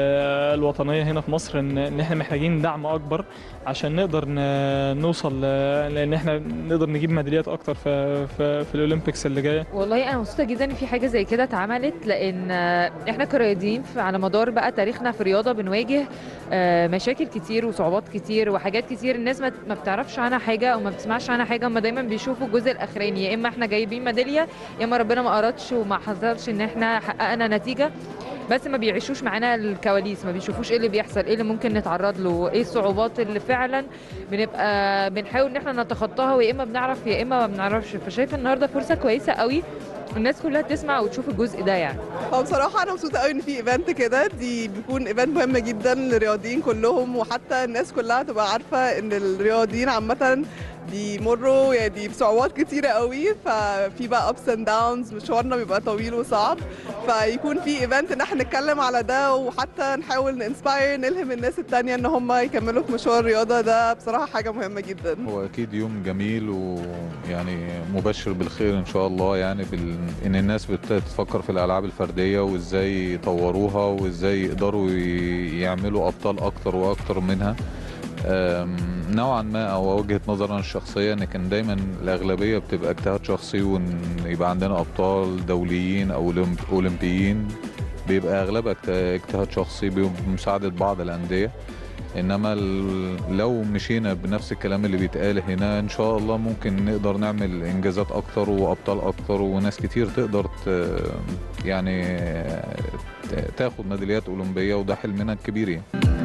الوطنيه هنا في مصر ان احنا محتاجين دعم اكبر عشان نقدر نوصل لان احنا نقدر نجيب ميداليات اكتر في في, في الاولمبيكس اللي جايه والله انا مبسوطه جدا ان في حاجه زي كده اتعملت لان آه، احنا كرياضيين في- على مدار بقى تاريخنا في الرياضه بنواجه آه، مشاكل كتير وصعوبات كتير وحاجات كتير الناس ما ما بتعرفش عنها حاجه او ما بتسمعش عنها حاجه هم دايما بيشوفوا الجزء الاخراني يا اما احنا جايبين ميداليه يا اما ربنا ما ارادش وما حصلش ان احنا حققنا نتيجه بس ما بيعيشوش معانا الكواليس ما بيشوفوش ايه اللي بيحصل ايه اللي ممكن نتعرض له ايه الصعوبات اللي فعلا بنبقى بنحاول ان احنا نتخطاها ويا اما بنعرف يا اما ما بنعرفش فشايفه النهارده فرصه كويسه قوي الناس كلها تسمع وتشوف الجزء ده يعني هو بصراحة أنا مبسوطة قوي إن في إيفنت كده دي بيكون إيفنت مهم جدا للرياضيين كلهم وحتى الناس كلها تبقى عارفة إن الرياضيين عامة بيمروا يعني بصعوبات كتيرة قوي ففي بقى أبس أند داونز مشوارنا بيبقى طويل وصعب فيكون في إيفنت إن احنا نتكلم على ده وحتى نحاول ننسباير نلهم الناس التانية إن هم يكملوا في مشوار الرياضة ده بصراحة حاجة مهمة جدا هو اكيد يوم جميل ويعني مبشر بالخير ان شاء الله يعني بال... ان الناس بتفكر في الالعاب الفرديه وازاي يطوروها وازاي يقدروا ي- يعملوا ابطال اكتر واكتر منها أم، نوعا ما او وجهه نظرنا الشخصيه ان كان دايما الاغلبيه بتبقى اجتهاد شخصي وان يبقى عندنا ابطال دوليين او أولمب- اولمبيين بيبقى اغلبها اجت- اجتهاد شخصي بمساعده بعض الانديه انما ال- لو مشينا بنفس الكلام اللي بيتقال هنا ان شاء الله ممكن نقدر نعمل انجازات اكتر وابطال اكتر وناس كتير تقدر ت يعني ت- تاخد ميداليات اولمبيه وده حلمنا الكبير يعني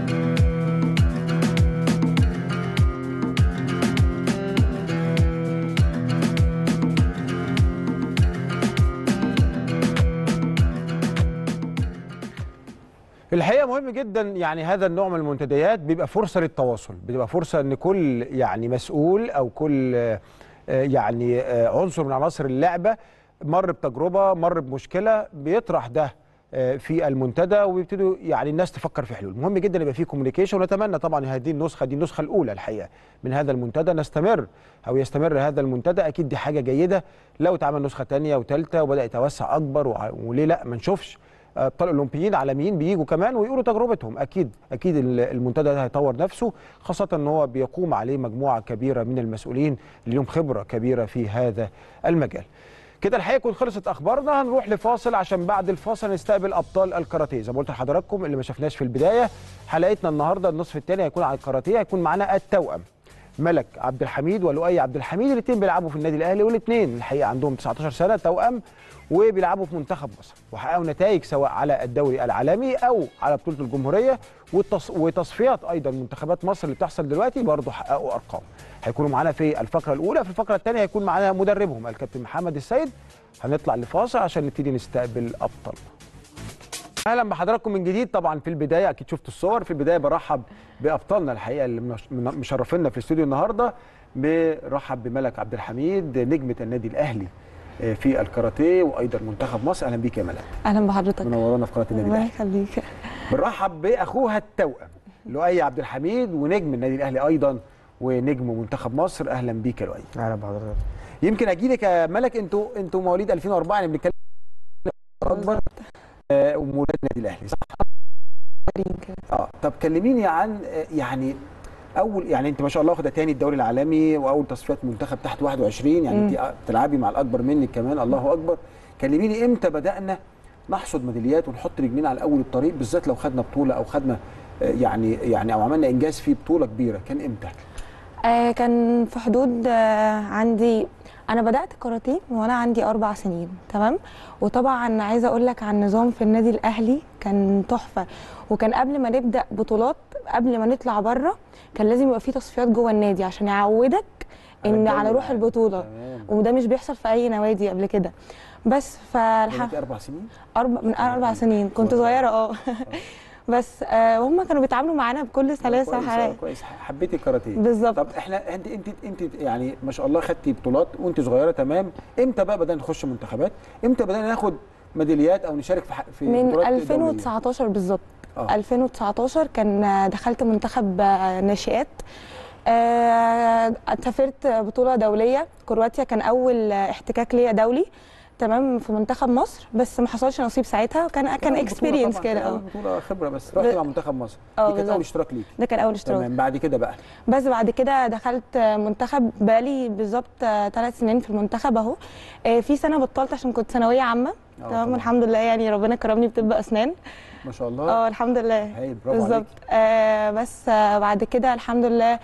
الحقيقه مهم جدا يعني هذا النوع من المنتديات بيبقى فرصه للتواصل بتبقى فرصه ان كل يعني مسؤول او كل آه، يعني آه، عنصر من عناصر اللعبه مر بتجربه مر بمشكله بيطرح ده آه، في المنتدى ويبتدوا يعني الناس تفكر في حلول مهم جدا يبقى في كوميونيكيشن ونتمنى طبعا هذه النسخه دي النسخه الاولى الحقيقه من هذا المنتدى نستمر او يستمر هذا المنتدى اكيد دي حاجه جيده لو اتعمل نسخه ثانيه وثالثه وبدا يتوسع اكبر وع- وليه لا ما نشوفش ابطال اولمبيين عالميين بيجوا كمان ويقولوا تجربتهم اكيد اكيد ال- المنتدى ده هيطور نفسه خاصه ان هو بيقوم عليه مجموعه كبيره من المسؤولين اللي لهم خبره كبيره في هذا المجال كده الحقيقه كنت خلصت اخبارنا هنروح لفاصل عشان بعد الفاصل نستقبل ابطال الكاراتيه زي ما قلت لحضراتكم اللي ما شفناش في البدايه حلقتنا النهارده النصف الثاني هيكون على الكاراتيه هيكون معانا التوأم ملك عبد الحميد ولؤي عبد الحميد الاثنين بيلعبوا في النادي الاهلي والاثنين الحقيقه عندهم 19 سنه توأم وبيلعبوا في منتخب مصر وحققوا نتائج سواء على الدوري العالمي او على بطوله الجمهوريه والتص... وتصفيات ايضا منتخبات مصر اللي بتحصل دلوقتي برضه حققوا ارقام هيكونوا معانا في الفقره الاولى في الفقره الثانيه هيكون معانا مدربهم الكابتن محمد السيد هنطلع لفاصل عشان نبتدي نستقبل ابطالنا اهلا بحضراتكم من جديد طبعا في البدايه اكيد شفتوا الصور في البدايه برحب بابطالنا الحقيقه اللي مش- من- مشرفينا في الاستوديو النهارده برحب بملك عبد الحميد نجمه النادي الاهلي آه، في الكاراتيه وايضا منتخب مصر اهلا بيك يا ملك اهلا بحضرتك منورانا في قناه النادي الله الاهلي يخليك بنرحب باخوها التوأم لؤي عبد الحميد ونجم النادي الاهلي ايضا ونجم منتخب مصر اهلا بيك يا لؤي اهلا بحضرتك يمكن اجي لك يا ملك انتوا انتوا مواليد 2004 يعني بنتكلم اكبر آه، ومولاد النادي الاهلي صح اه طب كلميني عن آه، يعني اول يعني انت ما شاء الله واخده تاني الدوري العالمي واول تصفيات منتخب تحت 21 يعني مم. انت بتلعبي مع الاكبر منك كمان الله اكبر كلميني امتى بدانا نحصد ميداليات ونحط رجلينا على اول الطريق بالذات لو خدنا بطوله او خدنا آه، يعني يعني او عملنا انجاز في بطوله كبيره كان امتى؟ آه كان في حدود آه عندي انا بدات كاراتيه وانا عندي اربع سنين تمام وطبعا عايزه اقول لك عن نظام في النادي الاهلي كان تحفه وكان قبل ما نبدا بطولات قبل ما نطلع بره كان لازم يبقى في تصفيات جوه النادي عشان يعودك ان الجو على روح العام. البطوله تمام وده مش بيحصل في اي نوادي قبل كده بس فالحمد كانت اربع سنين أربع من أربع سنين كنت صغيرة اه بس آه وهم كانوا بيتعاملوا معانا بكل سلاسة كويس آه، وحلاوة كويس حبيتي الكاراتيه بالظبط طب احنا انت انت انت يعني ما شاء الله خدتي بطولات وانت صغيره تمام امتى بقى بدانا نخش منتخبات امتى بدانا ناخد ميداليات او نشارك في ح- في من بطولات دولية؟ 2019 بالظبط آه. 2019 كان آه، دخلت منتخب آه، ناشئات آه، سافرت بطولة دولية كرواتيا كان أول آه، احتكاك ليا دولي تمام في منتخب مصر بس ما حصلش نصيب ساعتها كان كان بطولة اكسبيرينس طبعاً، كده كان أول اه بطوله خبره بس رحت ب- مع منتخب مصر اه دي كانت اول بالظبط. اشتراك ليك ده كان اول اشتراك تمام بعد كده بقى بس بعد كده دخلت منتخب بقالي بالظبط ثلاث سنين في المنتخب اهو آه، في سنه بطلت عشان كنت ثانويه عامه آه، تمام طبعاً. الحمد لله يعني ربنا كرمني بطب اسنان ما شاء الله اه الحمد لله هايل برافو عليك بالظبط آه بس آه بعد كده الحمد لله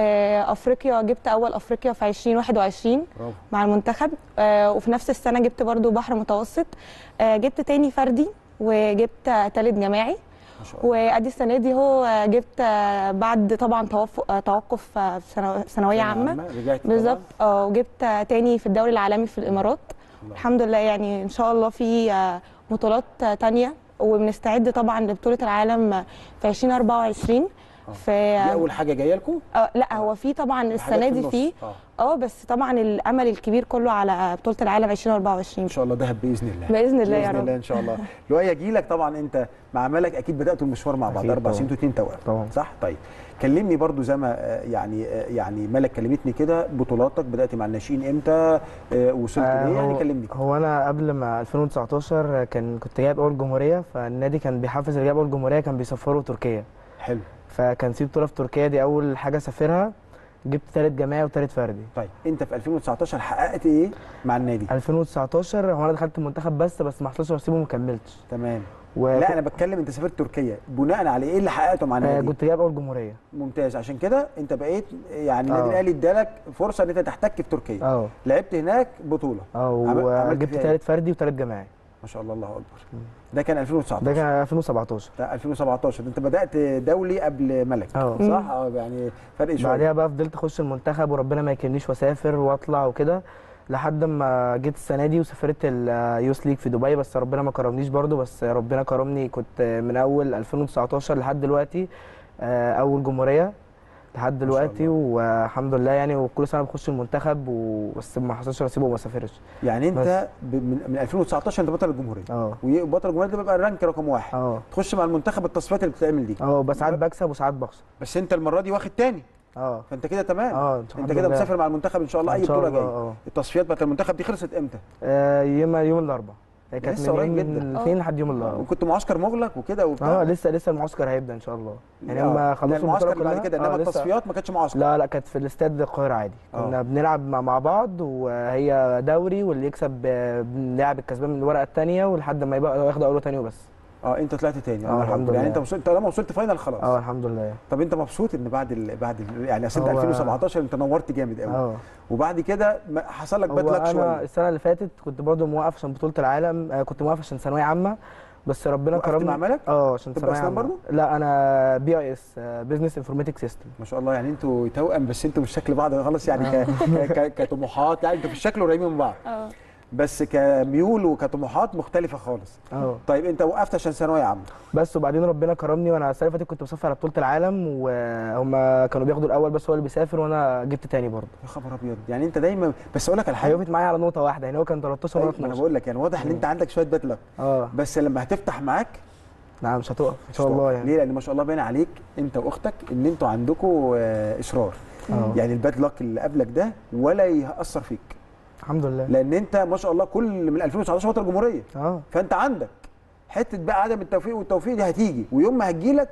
آه افريقيا جبت اول افريقيا في 2021 برافو مع المنتخب آه وفي نفس السنه جبت برضو بحر متوسط آه جبت تاني فردي وجبت آه تالت جماعي ما شاء الله وادي السنه دي هو آه، جبت آه بعد طبعا توف- آه، توقف آه، في ثانوي- ثانويه عامه رجعت طبعاً. بالظبط اه وجبت آه، تاني في الدوري العالمي في الامارات الله. الحمد لله يعني ان شاء الله في آه، بطولات آه، تانية وبنستعد طبعا لبطوله العالم آه، في 2024 آه. في دي اول حاجه جايه لكم آه لا هو في طبعا السنه دي في اه اه بس طبعا الامل الكبير كله على بطوله العالم 2024 ان شاء الله دهب باذن الله باذن الله يا باذن رب الله ان شاء الله لؤي اجي لك طبعا انت مع ملك اكيد بداتوا المشوار مع بعض أكيد اربع طبعاً. سنين واثنين توأم طبعا صح طيب كلمني برضو زي ما آه، يعني آه، يعني ملك كلمتني كده بطولاتك بدات مع الناشئين امتى آه، وصلت آه، ليه يعني هو- كلمني هو انا قبل ما 2019 كان كنت جايب اول جمهوريه فالنادي كان بيحفز اللي جايب اول جمهوريه كان بيسفره تركيا حلو فكان في بطوله في تركيا دي اول حاجه اسافرها جبت تالت جماعي وتالت فردي طيب انت في 2019 حققت ايه مع النادي 2019 هو انا دخلت المنتخب بس بس ما حصلش نصيب وما كملتش تمام و... لا انا بتكلم انت سافرت تركيا بناء على ايه اللي حققته مع آه النادي كنت جايب اول جمهوريه ممتاز عشان كده انت بقيت يعني النادي آه. الاهلي ادالك فرصه ان انت تحتك في تركيا اه لعبت هناك بطوله اه عمل- عملت وجبت فيها إيه؟ تالت فردي وتالت جماعي ما شاء الله الله اكبر ده كان 2019 ده كان 2017 ده 2017 انت بدات دولي قبل ملك اه صح اه يعني فرق شويه بعدها بقى فضلت اخش المنتخب وربنا ما يكرمنيش واسافر واطلع وكده لحد ما جيت السنه دي وسافرت اليوس ليج في دبي بس ربنا ما كرمنيش برضو بس ربنا كرمني كنت من اول 2019 لحد دلوقتي آه، اول جمهوريه لحد دلوقتي والحمد لله يعني وكل سنه بخش المنتخب وبس ما حصلش نصيب وما سافرش يعني انت ب- من, من 2019 انت بطل الجمهوريه اه وبطل الجمهوريه ده بيبقى الرانك رقم واحد اه تخش مع المنتخب التصفيات اللي بتتعمل دي اه بس ساعات بكسب وساعات بخسر بس انت المره دي واخد تاني اه فانت كده تمام اه انت الحمد كده لله. مسافر مع المنتخب ان شاء الله اي إن شاء بطوله الله، جايه اه التصفيات بتاعت المنتخب دي خلصت امتى آه، يوم يوم الاربعاء هي كانت لسه من قريب يوم جدا. الاثنين لحد يوم الاربعاء وكنت معسكر مغلق وكده وبتاع اه لسه لسه المعسكر هيبدا ان شاء الله يعني آه. هم لا، خلصوا المعسكر البطوله اللي بعد كلها كده انما آه، لسه- التصفيات ما كانتش معسكر لا لا كانت في الاستاد القاهره عادي آه. كنا بنلعب مع, مع بعض وهي دوري واللي يكسب آه، بنلعب الكسبان من الورقه الثانيه ولحد ما يبقى ياخد اول وثاني وبس اه انت طلعت تاني آه، الله الحمد أكبر. يعني لله. انت وصلت طالما وصلت فاينل خلاص اه الحمد لله طب انت مبسوط ان بعد ال... بعد ال... يعني اصل انت هو- 2017 انت نورت جامد قوي اه وبعد كده ما- حصل لك باد هو لك انا شويه السنه اللي فاتت كنت برضه موقف عشان بطوله العالم آه، كنت موقف عشان ثانويه عامه بس ربنا وقفت كرمني مع ملك؟ اه عشان طب ثانويه أسنان عامه برضه؟ لا انا بي اي اس بزنس انفورماتيك سيستم ما شاء الله يعني انتوا توأم بس انتوا مش شكل بعض خالص يعني ك... ك... كطموحات يعني انتوا في الشكل قريبين من بعض اه بس كميول وكطموحات مختلفه خالص اه طيب انت وقفت عشان ثانويه عامه بس وبعدين ربنا كرمني وانا السنه اللي فاتت كنت مسافر على بطوله العالم وهم كانوا بياخدوا الاول بس هو اللي بيسافر وانا جبت تاني برضه يا خبر ابيض يعني انت دايما بس اقول لك على حاجه هيوقف معايا على نقطه واحده يعني هو كان 13 وانا طيب، ما انا 12 بقول لك يعني واضح ان انت عندك شويه باد لك اه بس لما هتفتح معاك لا مش هتقف ان شاء الله يعني ليه لان ما شاء الله باين عليك انت واختك ان انتوا عندكم آه، اصرار اه يعني الباد لك اللي قبلك ده ولا يأثر فيك الحمد لله لان انت ما شاء الله كل من 2019 بطل جمهوريه اه فانت عندك حته بقى عدم التوفيق والتوفيق دي هتيجي ويوم ما هتجيلك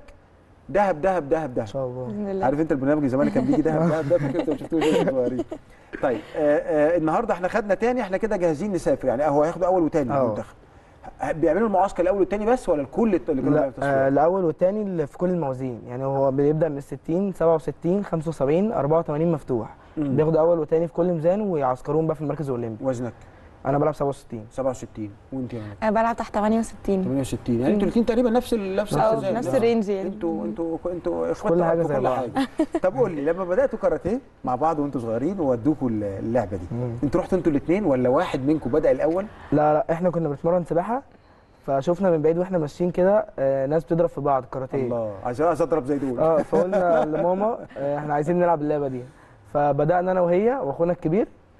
دهب دهب دهب ان دهب شاء الله باذن الله عارف انت البرنامج زمان كان بيجي دهب دهب دهب فاكر انت شفتوه وانتوا صغيرين طيب آه آه النهارده احنا خدنا تاني احنا كده جاهزين نسافر يعني هو هياخدوا اول وتاني اه. المنتخب ه- بيعملوا المعسكر الاول والتاني بس ولا الكل اللي كانوا لا بيعملوا آه تصفيات؟ الاول والثاني اللي في كل الموازين يعني هو بيبدا من 60 67 75 84 مفتوح مم. بياخدوا اول وثاني في كل ميزان ويعسكروهم بقى في المركز الاولمبي وزنك انا بلعب 67 67 وانت يا انا بلعب تحت 68 68 يعني انتوا الاثنين تقريبا نفس ال- نفس اه الميزان. نفس آه. الرينج يعني انتوا انتوا انتوا اخوات كل حاجة في زي كل بعض. حاجه طب قول لي لما بداتوا كاراتيه مع بعض وانتوا صغيرين وودوكوا اللعبه دي مم. انتوا رحتوا انتوا الاثنين ولا واحد منكم بدا الاول لا لا احنا كنا بنتمرن سباحه فشفنا من بعيد واحنا ماشيين كده آه ناس بتضرب في بعض كاراتيه الله عايز عايز اضرب زي دول اه فقلنا لماما آه احنا عايزين نلعب اللعبه دي فبدانا انا وهي واخونا الكبير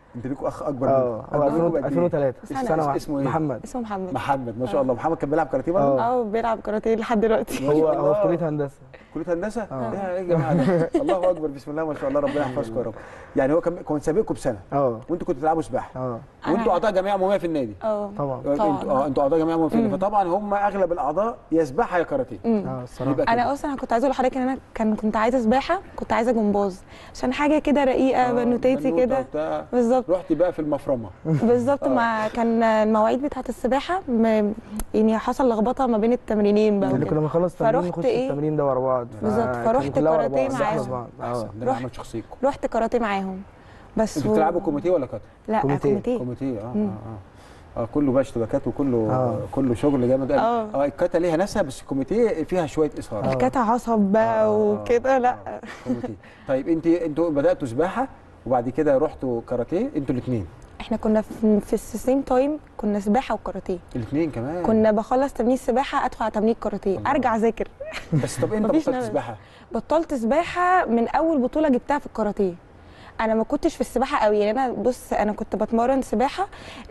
انت ليكوا اخ اكبر اه منك هو أكبر منكم 2000 بقد إيه؟ 2003 سنة. سنه واحده اسمه إيه؟ محمد اسمه محمد محمد ما شاء الله محمد كان بيلعب كاراتيه برضه اه اه بيلعب كاراتيه لحد دلوقتي ما هو شاء هو في الله. كليه هندسه كليه هندسه اه. يا ايه يا جماعه ده الله اكبر بسم الله ما شاء الله ربنا يحفظكم يا رب يعني هو كان كان سابقكم بسنه اه وانتوا كنتوا بتلعبوا سباحه اه وانتوا اعضاء جمعيه عموميه في النادي اه طبعا طبعاً. انتوا اه انتوا اعضاء جمعيه عموميه في النادي فطبعا هم اغلب الاعضاء يا سباحه يا كاراتيه مم. اه الصراحه يبقى كده. انا اصلا كنت عايزه اقول لحضرتك ان انا كان كنت عايزه سباحه كنت عايزه جمباز عشان حاجه كده رقيقه آه، بنوتاتي بنوتة كده وبتاع. بالظبط رحتي بقى في المفرمه بالظبط آه. ما كان المواعيد بتاعه السباحه م... يعني حصل لخبطه ما بين التمرينين بقى اللي وكده كنا بنخلص تمرين فرحت نخش إيه؟ التمرين ده ورا بعض بالظبط، فكان فرحت كلها ورا كاراتيه بعض، معاهم. زحمة بعض. احسن اه ده انا رحت- عملت شخصيتكم رحت كاراتيه معاهم بس انتوا و- بتلعبوا كوميتيه ولا كاتا؟ لا كوميتيه. كوميتيه كوميتيه اه مم. اه اه اه كله بقى اشتباكات وكله آه. كله شغل جامد قوي آه. اه الكاتا ليها ناسها بس الكوميتيه فيها شويه اثاره آه. الكاتا عصب بقى آه، آه، وكده لا آه، كوميتيه طيب انت انتوا بداتوا سباحه وبعد كده رحتوا كاراتيه انتوا الاثنين احنا كنا في, في السيم تايم كنا سباحه وكاراتيه الاثنين كمان كنا بخلص تمرين سباحه ادخل على تمرين كاراتيه الله. ارجع اذاكر بس طب انت مفيش بطلت نفس. سباحه بطلت سباحه من اول بطوله جبتها في الكاراتيه انا ما كنتش في السباحه قوي يعني انا بص انا كنت بتمرن سباحه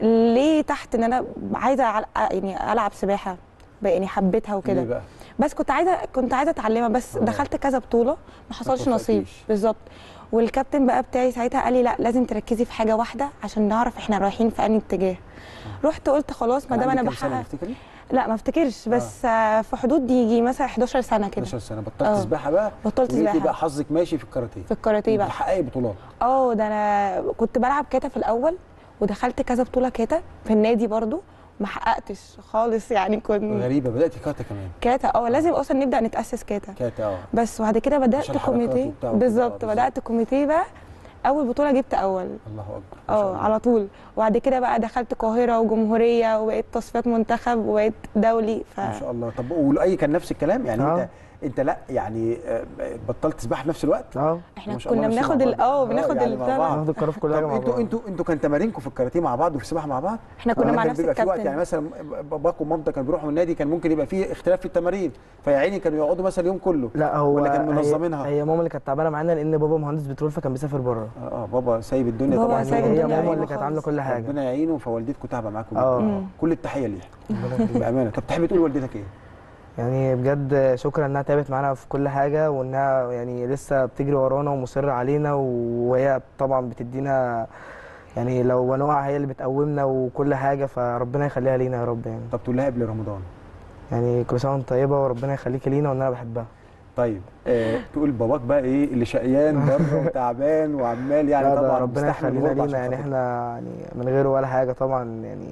ليه تحت ان انا عايزه أل- يعني العب سباحه بقى يعني حبيتها ليه وكده بقى؟ بس كنت عايزه كنت عايزه اتعلمها بس آه. دخلت كذا بطوله ما حصلش ما نصيب توفقتيش. بالظبط والكابتن بقى بتاعي ساعتها قال لي لا لازم تركزي في حاجه واحده عشان نعرف احنا رايحين في انهي اتجاه رحت قلت خلاص ما كان دام انا عندك كام سنة بحقق تفتكري؟ لا ما افتكرش بس آه. في حدود يجي مثلا 11 سنه كده 12 سنه بطلت آه. سباحه بقى بطلت ولقيتي سباحه بقى حظك ماشي في الكاراتيه في الكاراتيه بقى بتحققي بطولات اه ده انا كنت بلعب كاتا في الاول ودخلت كذا بطوله كاتا في النادي برضو ما حققتش خالص يعني كنت غريبه بداتي كاتا كمان كاتا اه لازم اصلا نبدا نتاسس كاتا كاتا اه بس وبعد كده بدات عشان حركات كوميتيه وبتاع وكده. بالظبط آه، بدات كوميتيه بقى اول بطوله جبت اول الله اكبر ما شاء اه الله. على طول وبعد كده بقى دخلت قاهره وجمهوريه وبقيت تصفيات منتخب وبقيت دولي ف ما شاء الله طب ولؤي كان نفس الكلام يعني آه. انت انت لا يعني آه، بطلت سباحه في نفس الوقت اه احنا ما شاء الله كنا ماشيين بناخد مع ال- بعض. اه بناخد يعني ال- مع بتاع ده. بعض. ناخد القرار في كل حاجه طب مع انتوا بعض انتوا انتوا كان تمارينكم في الكاراتيه مع بعض وفي السباحه مع بعض احنا كنا ولا مع كان نفس بيبقى في وقت يعني الكابتن مثلا باباك ومامتك كانوا بيروحوا النادي كان ممكن يبقى فيه اختلاف في التمارين فيا عيني كانوا يقعدوا مثلا اليوم كله لا هو ولا كان هي- منظمينها؟ هي ماما اللي كانت تعبانه معانا لان بابا مهندس بترول فكان بيسافر بره اه اه بابا سايب الدنيا بابا طبعا سايب هي الدنيا ماما أيوة اللي كانت عامله خالص. كل حاجه ربنا يعينه فوالدتكم تعبه معاكم اه. جدا كل التحيه ليها بامانه طب تحب تقول والدتك ايه؟ يعني بجد شكرا انها تعبت معانا في كل حاجه وانها يعني لسه بتجري ورانا ومصره علينا وهي طبعا بتدينا يعني لو نقع هي اللي بتقومنا وكل حاجه فربنا يخليها لينا يا رب يعني طب تقول لها قبل رمضان يعني كل سنه وانت طيبه وربنا يخليكي لينا وان انا بحبها طيب آه تقول باباك بقى ايه اللي شقيان بره وتعبان وعمال يعني لا ده طبعا ربنا مستحمل يخلينا الغربة لينا عشان يعني خاطرك. احنا يعني من غيره ولا حاجه طبعا يعني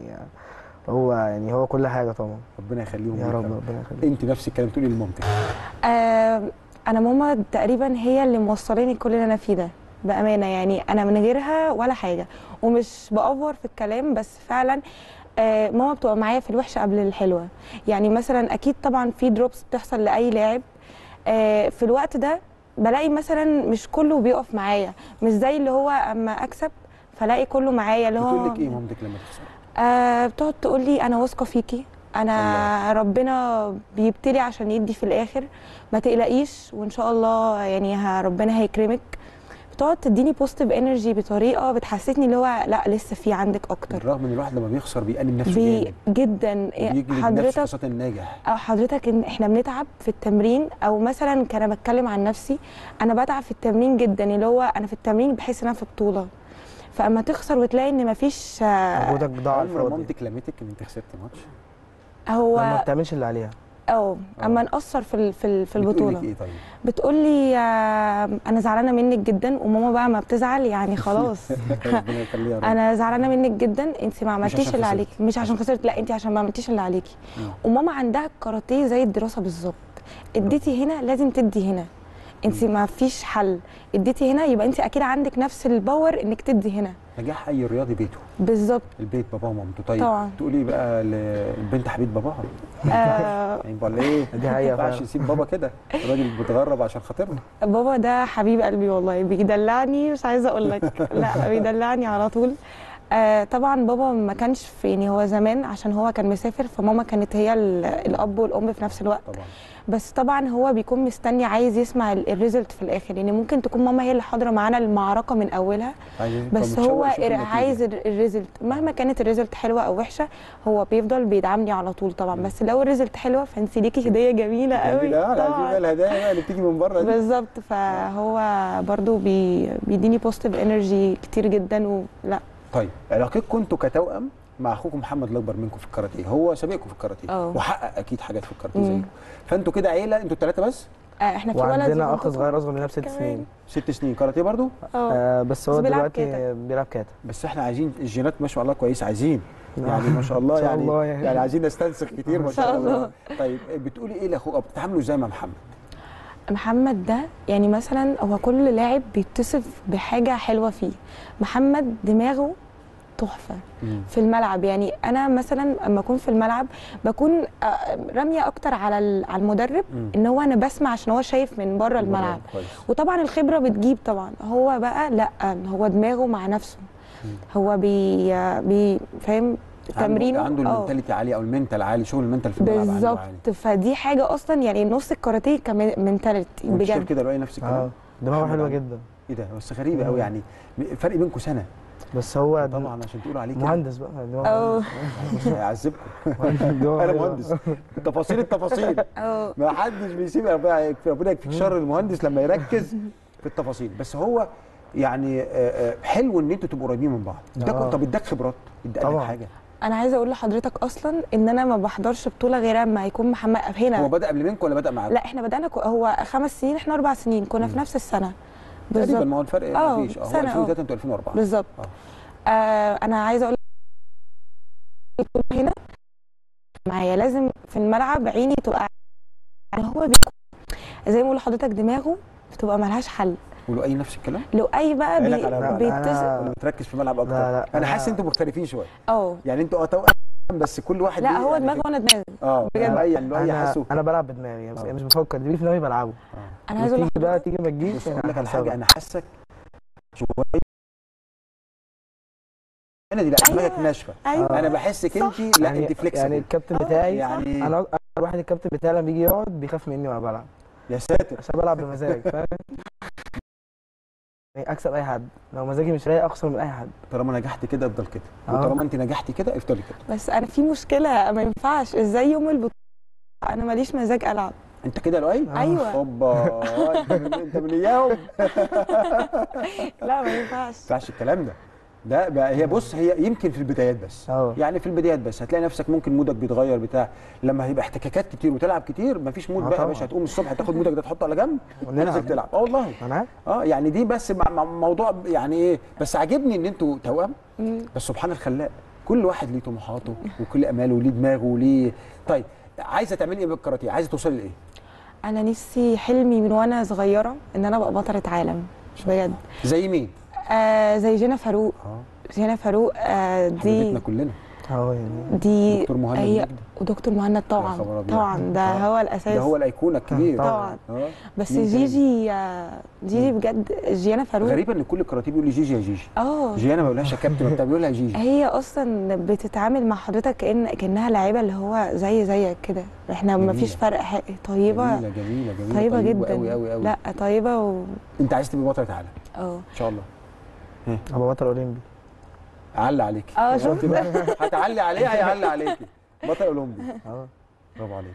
هو يعني هو كل حاجه طبعا ربنا يخليهم يا ليك رب ربنا يخليك انت نفس الكلام تقولي لمامتك آه انا ماما تقريبا هي اللي موصلاني كل اللي انا فيه ده بامانه يعني انا من غيرها ولا حاجه ومش بأفور في الكلام بس فعلا آه ماما بتبقى معايا في الوحشه قبل الحلوه يعني مثلا اكيد طبعا في دروبس بتحصل لاي لاعب آه في الوقت ده بلاقي مثلا مش كله بيقف معايا مش زي اللي هو اما اكسب فلاقي كله معايا اللي هو بتقول لك ايه مامتك لما تخسر آه بتقعد تقول لي انا واثقه فيكي انا ربنا بيبتلي عشان يدي في الاخر ما تقلقيش وان شاء الله يعني ها ربنا هيكرمك بتقعد تديني بوزيتيف انرجي بطريقه بتحسسني اللي هو لا لسه في عندك اكتر بالرغم ان الواحد لما بيخسر بيأنب نفسه بي جامد جدا بيجلد نفسه حضرتك خاصه الناجح او حضرتك ان احنا بنتعب في التمرين او مثلا كان انا بتكلم عن نفسي انا بتعب في التمرين جدا اللي هو انا في التمرين بحس ان انا في بطوله فاما تخسر وتلاقي ان مفيش آه، مجهودك ضاع على عمر الفاضي مامتك لمتك ان انت خسرت ماتش هو لما بتعملش اللي عليها اه آه. اما نقصر في ال- في ال- في بتقول البطوله لك ايه طيب بتقول لي آه، انا زعلانه منك جدا وماما بقى ما بتزعل يعني خلاص ربنا يخليها يا رب انا زعلانه منك جدا انت ما عملتيش عشان اللي خسرت. عليكي مش عشان خسرت لا انت عشان ما عملتيش اللي عليكي مم. وماما عندها الكاراتيه زي الدراسه بالظبط اديتي هنا لازم تدي هنا انت ما فيش حل اديتي هنا يبقى انت اكيد عندك نفس الباور انك تدي هنا نجاح اي رياضي بيته بالظبط البيت باباه ومامته طيب طبعا. تقولي بقى للبنت حبيب باباها آه يعني ولا ايه دي ما حقيقه ينفعش فعلا يسيب بابا كده الراجل بيتغرب عشان خاطرنا بابا ده حبيب قلبي والله بيدلعني مش عايزه اقول لك لا بيدلعني على طول آه طبعا بابا ما كانش في يعني هو زمان عشان هو كان مسافر فماما كانت هي ال- الاب والام في نفس الوقت طبعا بس طبعا هو بيكون مستني عايز يسمع ال- الريزلت في الاخر يعني ممكن تكون ماما هي اللي حاضره معانا المعركه من اولها عايز- بس فمتشوق هو يشوف إر- النتيجة. عايز ال- الريزلت مهما كانت الريزلت حلوه او وحشه هو بيفضل بيدعمني على طول طبعا بس لو الريزلت حلوه فانت ليكي هديه جميله قوي جميل اه لا دي بقى طبعا الهدايا بقى اللي بتيجي من بره دي بالظبط فهو برضو بي بيديني بوزيتيف انرجي كتير جدا ولا طيب علاقتكم انتوا كتوأم مع اخوكم محمد الاكبر منكم في الكاراتيه هو سابقكم في الكاراتيه اه. وحقق اكيد حاجات في الكاراتيه مم. زيه فانتوا كده عيله انتوا الثلاثه بس آه احنا في ولد وعندنا وبنت اخ صغير اصغر مننا بست كمان. سنين ست سنين كاراتيه برضو اه آه بس هو بس بيلعب دلوقتي كاتا. بيلعب كاتا بس احنا عايزين الجينات ما شاء الله كويس عايزين يعني ما شاء الله إن شاء يعني الله يعني. يعني عايزين نستنسخ كتير ما إن شاء شاء الله الله. طيب بتقولي ايه لاخوك او بتتعاملوا ازاي مع محمد محمد ده يعني مثلا هو كل لاعب بيتصف بحاجه حلوه فيه محمد دماغه تحفه في الملعب يعني انا مثلا لما اكون في الملعب بكون آه، راميه اكتر على ال- على المدرب مم. ان هو انا بسمع عشان هو شايف من بره الملعب كويس وطبعا الخبره بتجيب طبعا هو بقى لا هو دماغه مع نفسه هو بي, بي فاهم تمرينه عنده, عنده آه. المنتاليتي عالي او المنتال عالي شغل المنتال في الملعب عنده عالي بالظبط فدي حاجه اصلا يعني نص الكاراتيه كمنتاليتي وانت شايف بجد كده رؤية نفس الكلام اه دماغه محمد حلوه عنده- جدا ايه ده بس غريبه قوي يعني فرق بينكم سنه بس هو طبعا عشان تقولوا عليه كده مهندس بقى دماغه اه هيعذبكم دماغه انا حلوة. مهندس تفاصيل التفاصيل اه ما حدش بيسيب ربنا يكفي ربنا يكفيك شر المهندس لما يركز في التفاصيل بس هو يعني آه، آه، حلو ان انتوا تبقوا قريبين من بعض اداكوا آه. طب اداك خبرات اداك طبعا. حاجه انا عايزه اقول لحضرتك اصلا ان انا ما بحضرش بطوله غير اما يكون محمد هو هنا بدا قبل منكم ولا بدا معاكم؟ لا احنا بدانا كو- هو خمس سنين احنا اربع سنين كنا في نفس السنه تقريبا بالظبط ما هو الفرق آه، ما فيش هو سنة، آه. 2003 انتوا 2004 بالظبط آه. آه انا عايزه اقول لك هنا معايا لازم في الملعب عيني تبقى يعني هو بيكون زي ما بقول لحضرتك دماغه بتبقى ملهاش حل ولو اي نفس الكلام لو اي بقى بي عينك على- لا، بيتصل ولا بتركز في الملعب اكتر لا، لا، انا أنا- حاسس انتوا مختلفين شويه اه يعني انتوا اه توأم بس كل واحد لا ليه هو يعني دماغه فكرة. وانا دماغي اه بجد. يعني يعني لو اي انا حاسه انا بلعب بدماغي يعني آه. مش بفكر اللي بيجي في دماغي بلعبه انا عايزه اقول تيجي بقى لحضرتك تيجي ما تجيش بص اقول لك على هحسبها. حاجه انا حاسك شويه انا دي لا أيوة. دماغك ناشفه ايوه انا بحسك انت لا يعني انت فليكسبل يعني الكابتن آه، بتاعي يعني انا اكتر واحد الكابتن بتاعي لما بيجي يقعد بيخاف مني وانا بلعب يا ساتر عشان بلعب بمزاج فاهم يعني اكسب اي حد لو مزاجي مش رايق اخسر من اي حد طالما نجحت كده افضل كده آه. وطالما انت نجحتي كده افضلي كده بس انا في مشكله ما ينفعش ازاي يوم البطوله انا ماليش مزاج العب انت كده لؤي آه. ايوه اوبا انت من انت من اياهم ما لا ما ينفعش ينفعش الكلام ده ده بقى هي بص هي يمكن في البدايات بس اه يعني في البدايات بس هتلاقي نفسك ممكن مودك بيتغير بتاع لما هيبقى احتكاكات كتير وتلعب كتير مفيش مود آه بقى يا طبعا. باشا هتقوم الصبح تاخد مودك ده تحطه على جنب ونلعب. وتنزل تلعب اه والله انا عارف اه يعني دي بس مع مع موضوع يعني ايه بس عاجبني ان انتوا توأم مم. بس سبحان الخلاق كل واحد ليه طموحاته وكل اماله وليه دماغه وليه طيب عايزه تعملي ايه بالكاراتيه عايزه توصلي لايه انا نفسي حلمي من وانا صغيره ان انا ابقى بطله عالم بجد زي مين آه زي جينا فاروق اه جينا فاروق آه دي حبيبتنا كلنا اه يعني دي دكتور مهند هي مجدي. ودكتور مهند طبعا خبر أبيض. طبعا ده آه. هو الاساس ده هو الايقونه الكبير طبعا اه بس مين تاني؟ جيجي آه جيجي بجد جيانا فاروق غريبه ان كل الكاراتيه بيقول لي جيجي يا جيجي اه جيانا ما بيقولهاش يا كابتن وبتاع بيقول لها جيجي هي اصلا بتتعامل مع حضرتك كان كانها لعيبه اللي هو زي زيك كده احنا ما فيش جميلة. فرق حقيقي طيبه جميله جميله جميله طيبه طيبة جدا قوي قوي قوي لا طيبه و انت عايز تبقى بطله عالم اه ان شاء الله ابقى بطل اولمبي علق عليكي اه يعني شفت؟ قلت بقى هتعلي عليه هيعلق عليكي بطل اولمبي اه برافو عليك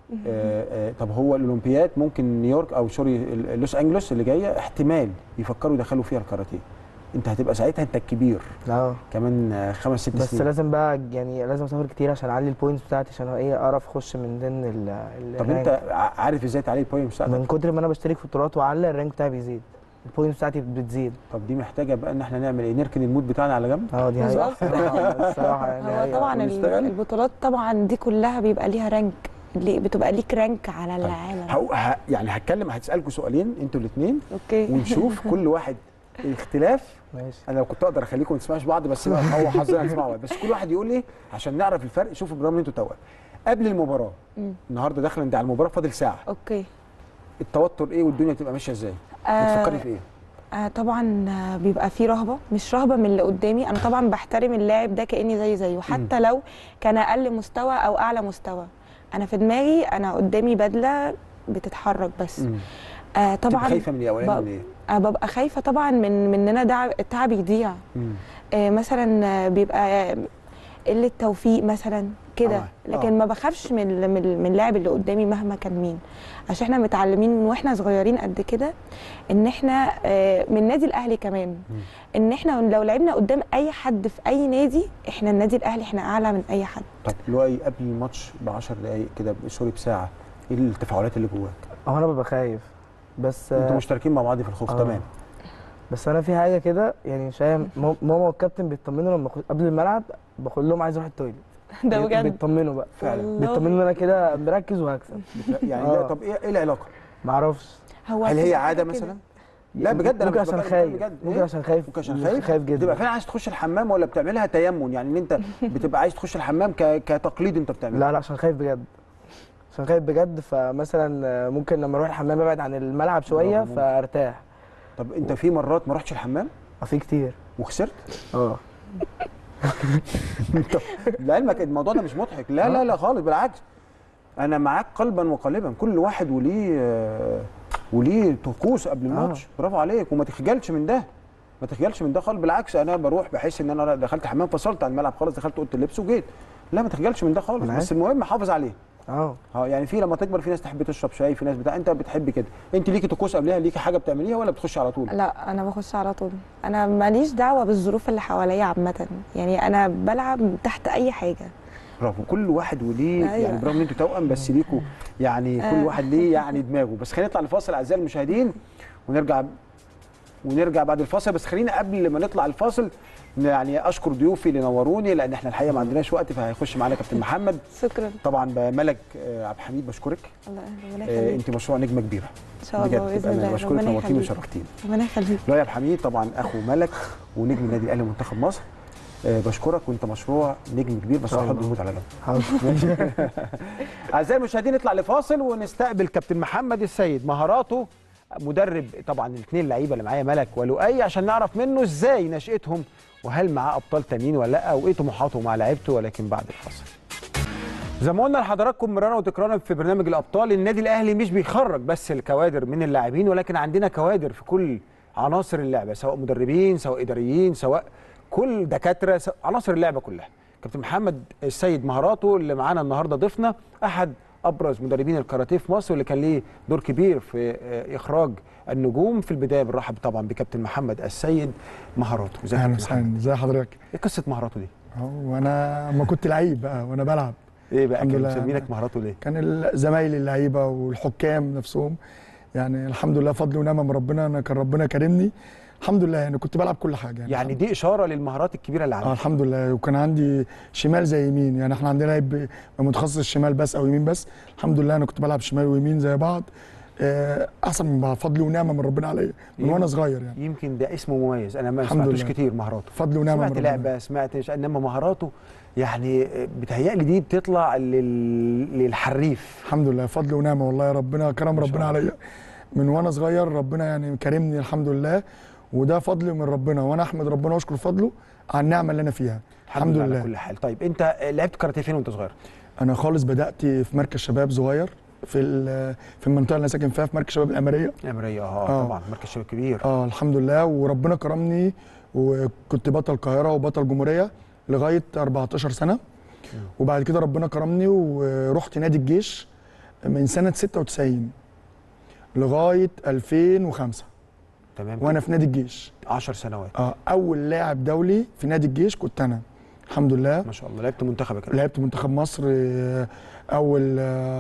آه آه طب هو الاولمبياد ممكن نيويورك او سوري ال- لوس انجلوس اللي جايه احتمال يفكروا يدخلوا فيها الكاراتيه انت هتبقى ساعتها انت الكبير اه كمان آه، خمس ست بس سنين لازم بقى يعني لازم اسافر كتير عشان اعلي البوينتس بتاعتي عشان ايه اعرف اخش من ضمن ال ال- طب الرانك. انت ع- عارف ازاي تعلي البوينت بتاعتك من كتر ما انا بشترك في بطولات واعلى الرانك بتاعي بيزيد البوينتس بتاعتي بتزيد طب دي محتاجه بقى ان احنا نعمل ايه نركن المود بتاعنا على جنب اه دي حقيقة بالظبط. الصراحة- الصراحة يعني هو حقيقة. طبعا ال- ونشتغل؟ البطولات طبعا دي كلها بيبقى ليها رانك اللي بتبقى ليك رانك على العالم هو ه... يعني هتكلم هتسالكم سؤالين انتوا الاثنين اوكي ونشوف كل واحد اختلاف ماشي انا لو كنت اقدر اخليكم ما تسمعوش بعض بس بقى هو حظنا نسمعوا بعض. بس كل واحد يقول ايه عشان نعرف الفرق شوفوا البرنامج اللي انتوا توأم قبل المباراه مم. النهارده داخله انت على المباراه فاضل ساعه اوكي التوتر ايه والدنيا بتبقى ماشيه ازاي آه، بتفكري في ايه آه طبعا آه، بيبقى في رهبه مش رهبه من اللي قدامي انا طبعا بحترم اللاعب ده كاني زي زيه حتى لو كان اقل مستوى او اعلى مستوى انا في دماغي انا قدامي بدله بتتحرك بس مم. آه تبقى طبعا خايفه من الاولاني بق- من ايه؟ آه ببقى خايفه طبعا من من ان انا دع- التعب يضيع مم. آه مثلا آه، بيبقى آه، قله توفيق مثلا كده آه. لكن آه. ما بخافش من ال- من ال- من اللاعب اللي قدامي مهما كان مين عشان احنا متعلمين من واحنا صغيرين قد كده ان احنا آه، من النادي الاهلي كمان ان احنا لو لعبنا قدام اي حد في اي نادي احنا النادي الاهلي احنا اعلى من اي حد طب لؤي قبل الماتش ب 10 دقائق كده سوري بساعه ايه التفاعلات اللي جواك؟ هو انا ببقى خايف بس انتوا مشتركين مع بعض في الخوف آه. تمام بس انا في حاجه كده يعني مش فاهم ماما ماما والكابتن بيطمنوا لما أخش- قبل الملعب بقول لهم عايز اروح التويليت ده بي- بجد بيطمنوا بقى فعلا والله. بيطمنوا ان انا كده مركز وهكسب يعني آه. ده طب ايه ايه العلاقه؟ معرفش هو هل هي بتبقى عاده حاجة كده. مثلا؟ لا بجد انا ممكن مش عشان بتكلم خايف بجد. ممكن إيه؟ عشان خايف ممكن عشان خايف خايف جدا بتبقى فعلا عايز تخش الحمام ولا بتعملها تيمم يعني ان انت بتبقى عايز تخش الحمام ك... كتقليد انت بتعمله لا لا عشان خايف بجد عشان خايف بجد فمثلا آه، ممكن لما اروح الحمام ابعد عن الملعب شويه برافو، ممكن. فارتاح طب انت في مرات ما رحتش الحمام آه، في كتير وخسرت؟ اه طب لعلمك الموضوع ده مش مضحك لا لا لا خالص بالعكس انا معاك قلبا وقالبا كل واحد وليه آه، وليه طقوس قبل الماتش برافو عليك وما تخجلش من ده ما تخجلش من ده خالص بالعكس انا بروح بحس ان انا دخلت حمام فصلت عن الملعب خالص دخلت اوضه اللبس وجيت لا ما تخجلش من ده خالص أنا بس عارف. المهم حافظ عليه اه اه يعني في لما تكبر في ناس تحب تشرب شاي في ناس بتاع انت بتحب كده انت ليكي طقوس قبلها ليكي حاجه بتعمليها ولا بتخش على طول لا انا بخش على طول انا ماليش دعوه بالظروف اللي حواليا عامه يعني انا بلعب تحت اي حاجه برافو كل واحد وليه أيوة. يعني برغم ان انتوا توأم بس ليكوا يعني كل آه. واحد ليه يعني دماغه بس خلينا نطلع لفاصل اعزائي المشاهدين ونرجع ونرجع بعد الفاصل بس خلينا قبل ما نطلع الفاصل يعني اشكر ضيوفي اللي نوروني لان احنا الحقيقه ما عندناش وقت فهيخش معانا كابتن محمد شكرا طبعا ملك آه، عبد الحميد بشكرك الله ربنا آه، يخليك انت مشروع نجمه كبيره ان شاء الله باذن بأمانة. الله بشكرك ربنا نورتيني يخليك وشرفتيني ربنا يخليك لؤي عبد الحميد طبعا اخو ملك ونجم النادي الاهلي ومنتخب مصر آه، بشكرك وانت مشروع نجم كبير بس احط بنموت على جنب حاضر اعزائي المشاهدين نطلع لفاصل ونستقبل كابتن محمد السيد مهاراته مدرب طبعا الاثنين لعيبه اللي معايا ملك ولؤي عشان نعرف منه ازاي نشاتهم وهل معاه ابطال تانيين ولا لا وايه طموحاته مع لعيبته ولكن بعد الفاصل زي ما قلنا لحضراتكم مرارا وتكرارا في برنامج الابطال النادي الاهلي مش بيخرج بس الكوادر من اللاعبين ولكن عندنا كوادر في كل عناصر اللعبه سواء مدربين سواء اداريين سواء كل دكاتره سواء عناصر اللعبه كلها كابتن محمد السيد مهاراته اللي معانا النهارده ضيفنا احد ابرز مدربين الكاراتيه في مصر واللي كان ليه دور كبير في آه، اخراج النجوم في البدايه بنرحب طبعا بكابتن محمد السيد مهاراته ازيك يا اهلا كابتن محمد وسهلا ازي حضرتك ايه قصه مهاراته دي اهو وانا ما كنت لعيب بقى وانا بلعب ايه بقى الحمد كان لله. مسمينك مهاراته ليه كان ال- زمايلي اللعيبه والحكام نفسهم يعني الحمد لله فضل ونعمه من ربنا انا كان ربنا كرمني الحمد لله يعني كنت بلعب كل حاجه يعني, يعني دي اشاره للمهارات الكبيره اللي اه عندك الحمد لله وكان عندي شمال زي يمين يعني احنا عندنا لعيب متخصص شمال بس او يمين بس الحمد لله انا كنت بلعب شمال ويمين زي بعض آه، احسن من بعض فضل ونعمه من ربنا عليا من يم- وانا صغير يعني يمكن ده اسمه مميز انا ما الحمد سمعتوش لله. كتير مهاراته فضل ونعمه من سمعت ربنا لعبه سمعت انما مهاراته يعني بتهيألي دي بتطلع لل... للحريف الحمد لله فضل ونعمه والله يا ربنا كرم ما شاء ربنا الله. عليا من وانا صغير ربنا يعني كرمني الحمد لله وده فضل من ربنا وانا احمد ربنا واشكر فضله على النعمه اللي انا فيها الحمد على لله كل حال طيب انت لعبت كاراتيه فين وانت صغير انا خالص بدات في مركز شباب صغير في ال- في المنطقه اللي انا ساكن فيها في مركز شباب الاميريه الامريه اه آه. طبعا مركز شباب كبير اه الحمد لله وربنا كرمني وكنت بطل القاهره وبطل جمهوريه لغايه 14 سنه وبعد كده ربنا كرمني ورحت نادي الجيش من سنه 96 لغايه 2005 تمام وانا في نادي الجيش 10 سنوات اه اول لاعب دولي في نادي الجيش كنت انا الحمد لله ما شاء الله لعبت منتخب يا كابتن لعبت منتخب مصر آه، اول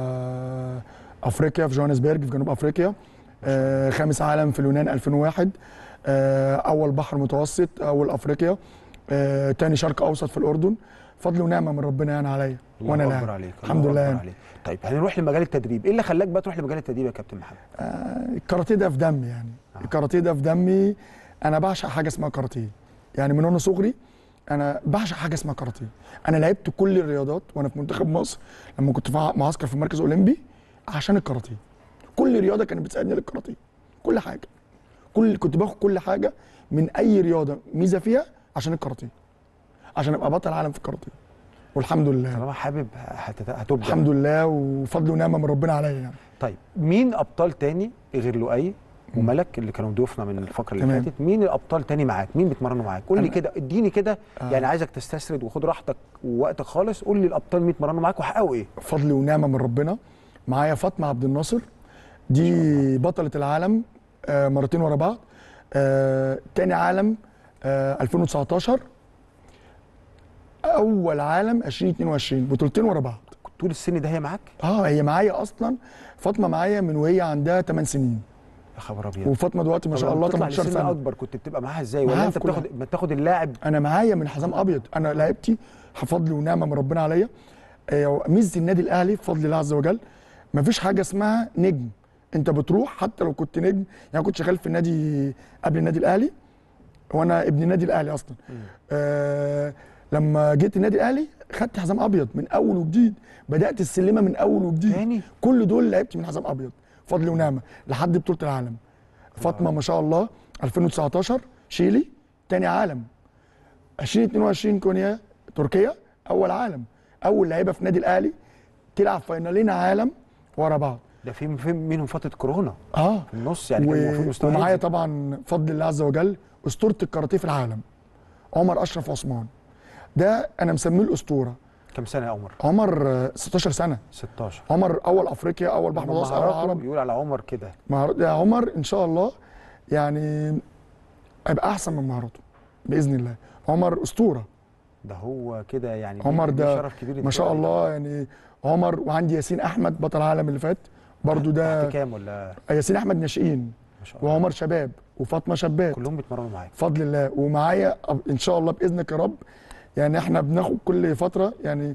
آه، افريقيا في جوهانسبرج في جنوب افريقيا آه، خامس عالم في اليونان 2001 آه، اول بحر متوسط اول افريقيا آه، تاني شرق اوسط في الاردن فضل ونعمه من ربنا يعني عليا الله وانا اكبر لاعب عليك الحمد الله لله أكبر يعني. عليك. طيب هنروح لمجال التدريب ايه اللي خلاك بقى تروح لمجال التدريب يا كابتن محمد آه، الكاراتيه ده في دمي يعني الكاراتيه ده في دمي انا بعشق حاجه اسمها كاراتيه يعني من وانا صغري انا بعشق حاجه اسمها كاراتيه انا لعبت كل الرياضات وانا في منتخب مصر لما كنت في معسكر في المركز الاولمبي عشان الكاراتيه كل رياضه كانت بتساعدني للكاراتيه كل حاجه كل كنت باخد كل حاجه من اي رياضه ميزه فيها عشان الكاراتيه عشان ابقى بطل عالم في الكاراتيه والحمد لله طالما حابب هتت- هتبدع الحمد لله وفضل ونعمه من ربنا عليا يعني طيب مين ابطال تاني غير لؤي وملك اللي كانوا ضيوفنا من الفقره اللي تمام. فاتت مين الابطال تاني معاك مين بيتمرنوا معاك قول لي أنا- كده اديني كده آه. يعني عايزك تستسرد وخد راحتك ووقتك خالص قول لي الابطال مين بيتمرنوا معاك وحققوا ايه فضل ونعمه من ربنا معايا فاطمه عبد الناصر دي بطله العالم آه، مرتين ورا بعض آه، تاني عالم آه، 2019 اول عالم 2022 بطولتين ورا بعض طول السن ده هي معاك اه هي معايا اصلا فاطمه معايا من وهي عندها 8 سنين يا خبر ابيض وفاطمه دلوقتي ما طب شاء لما الله بتطلع 18 لسن سنه اكبر كنت بتبقى معاها ازاي ولا معاها انت في كل بتاخد بتاخد اللاعب انا معايا من حزام ابيض انا لعبتي فضل ونعمه من ربنا عليا آه، ميزه النادي الاهلي بفضل الله عز وجل مفيش حاجه اسمها نجم انت بتروح حتى لو كنت نجم يعني كنت شغال في النادي قبل النادي الاهلي وانا ابن النادي الاهلي اصلا آه لما جيت النادي الاهلي خدت حزام ابيض من اول وجديد بدات السلمه من اول وجديد تاني كل دول لعبت من حزام ابيض فضل ونعمه لحد بطوله العالم فاطمه ما شاء الله 2019 شيلي تاني عالم 2022 كونيا تركيا اول عالم اول لعيبه في النادي الاهلي تلعب فاينالين عالم ورا بعض ده في في منهم فتره كورونا اه في النص يعني كان المفروض و... مستوى ومعايا ينزل. طبعا بفضل الله عز وجل اسطوره الكاراتيه في العالم عمر اشرف عثمان ده انا مسميه الاسطوره كام سنه يا عمر عمر آه، 16 سنه 16 عمر اول افريقيا اول بحر متوسط اول مهاراته عرب يقول على عمر كده مهارات يا عمر ان شاء الله يعني هيبقى احسن من مهاراته باذن الله عمر اسطوره ده هو كده يعني عمر ليه ده شرف كبير ما شاء إنت- الله يعني عمر وعندي ياسين احمد بطل العالم اللي فات برضو ده تحت كام ولا ياسين احمد ناشئين ما شاء الله وعمر شباب وفاطمه شابات كلهم بيتمرنوا معاك بفضل الله ومعايا أب- ان شاء الله باذنك يا رب يعني احنا بناخد كل فتره يعني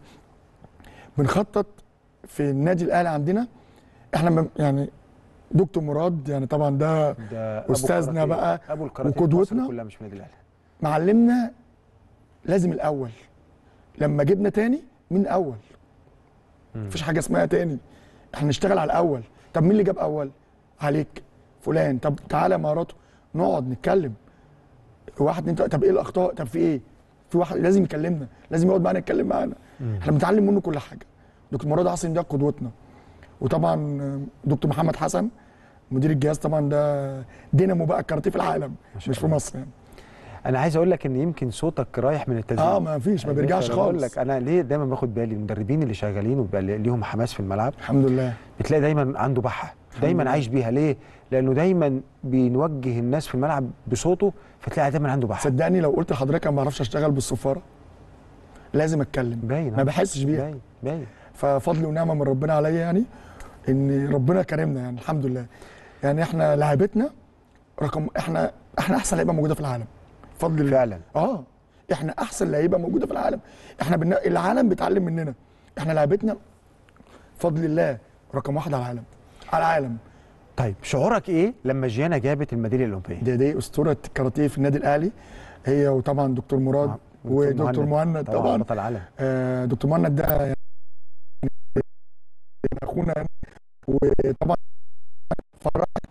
بنخطط في النادي الاهلي عندنا احنا م- يعني دكتور مراد يعني طبعا ده ده أبو أستاذنا الكاراتيه. بقى ابو الكاراتيه في مصر وقدوتنا. كلها مش في النادي الاهلي معلمنا لازم الاول لما جبنا تاني من اول مفيش حاجه اسمها تاني احنا نشتغل على الاول طب مين اللي جاب اول عليك فلان طب تعالى مهاراته نقعد نتكلم واحد اتنين تلاته طب ايه الاخطاء طب في ايه في واحد لازم يكلمنا لازم يقعد معانا يتكلم معانا احنا بنتعلم منه كل حاجه دكتور مراد عاصم ده قدوتنا وطبعا دكتور محمد حسن مدير الجهاز طبعا ده دينامو بقى الكاراتيه في العالم مش في مصر يعني انا عايز اقول لك ان يمكن صوتك رايح من التدريب اه ما فيش ما يعني بيرجعش أنا بقول خالص لك انا ليه دايما باخد بالي المدربين اللي شغالين وبيبقى ليهم حماس في الملعب الحمد لله بتلاقي دايما عنده بحه دايما لله. عايش بيها ليه لانه دايما بيوجه الناس في الملعب بصوته فتلاقي دايما عنده بحه صدقني لو قلت لحضرتك انا ما بعرفش اشتغل بالصفاره لازم اتكلم باين ما بحسش بيها باين باين ففضل ونعمه من ربنا عليا يعني ان ربنا كرمنا يعني الحمد لله يعني احنا لعيبتنا رقم احنا احنا احسن لعيبه موجوده في العالم بفضل الله فعلا اه احنا احسن لعيبه موجوده في العالم احنا بن... العالم بيتعلم مننا احنا لعيبتنا بفضل الله رقم واحد على العالم على العالم طيب شعورك ايه لما جيانا جابت الميداليه الاولمبيه دي دي اسطوره الكاراتيه في النادي الاهلي هي وطبعا دكتور مراد دكتور ودكتور مهند طبعا طبعا بطل العالم آه، دكتور مهند ده يعني اخونا يعني وطبعا فرحت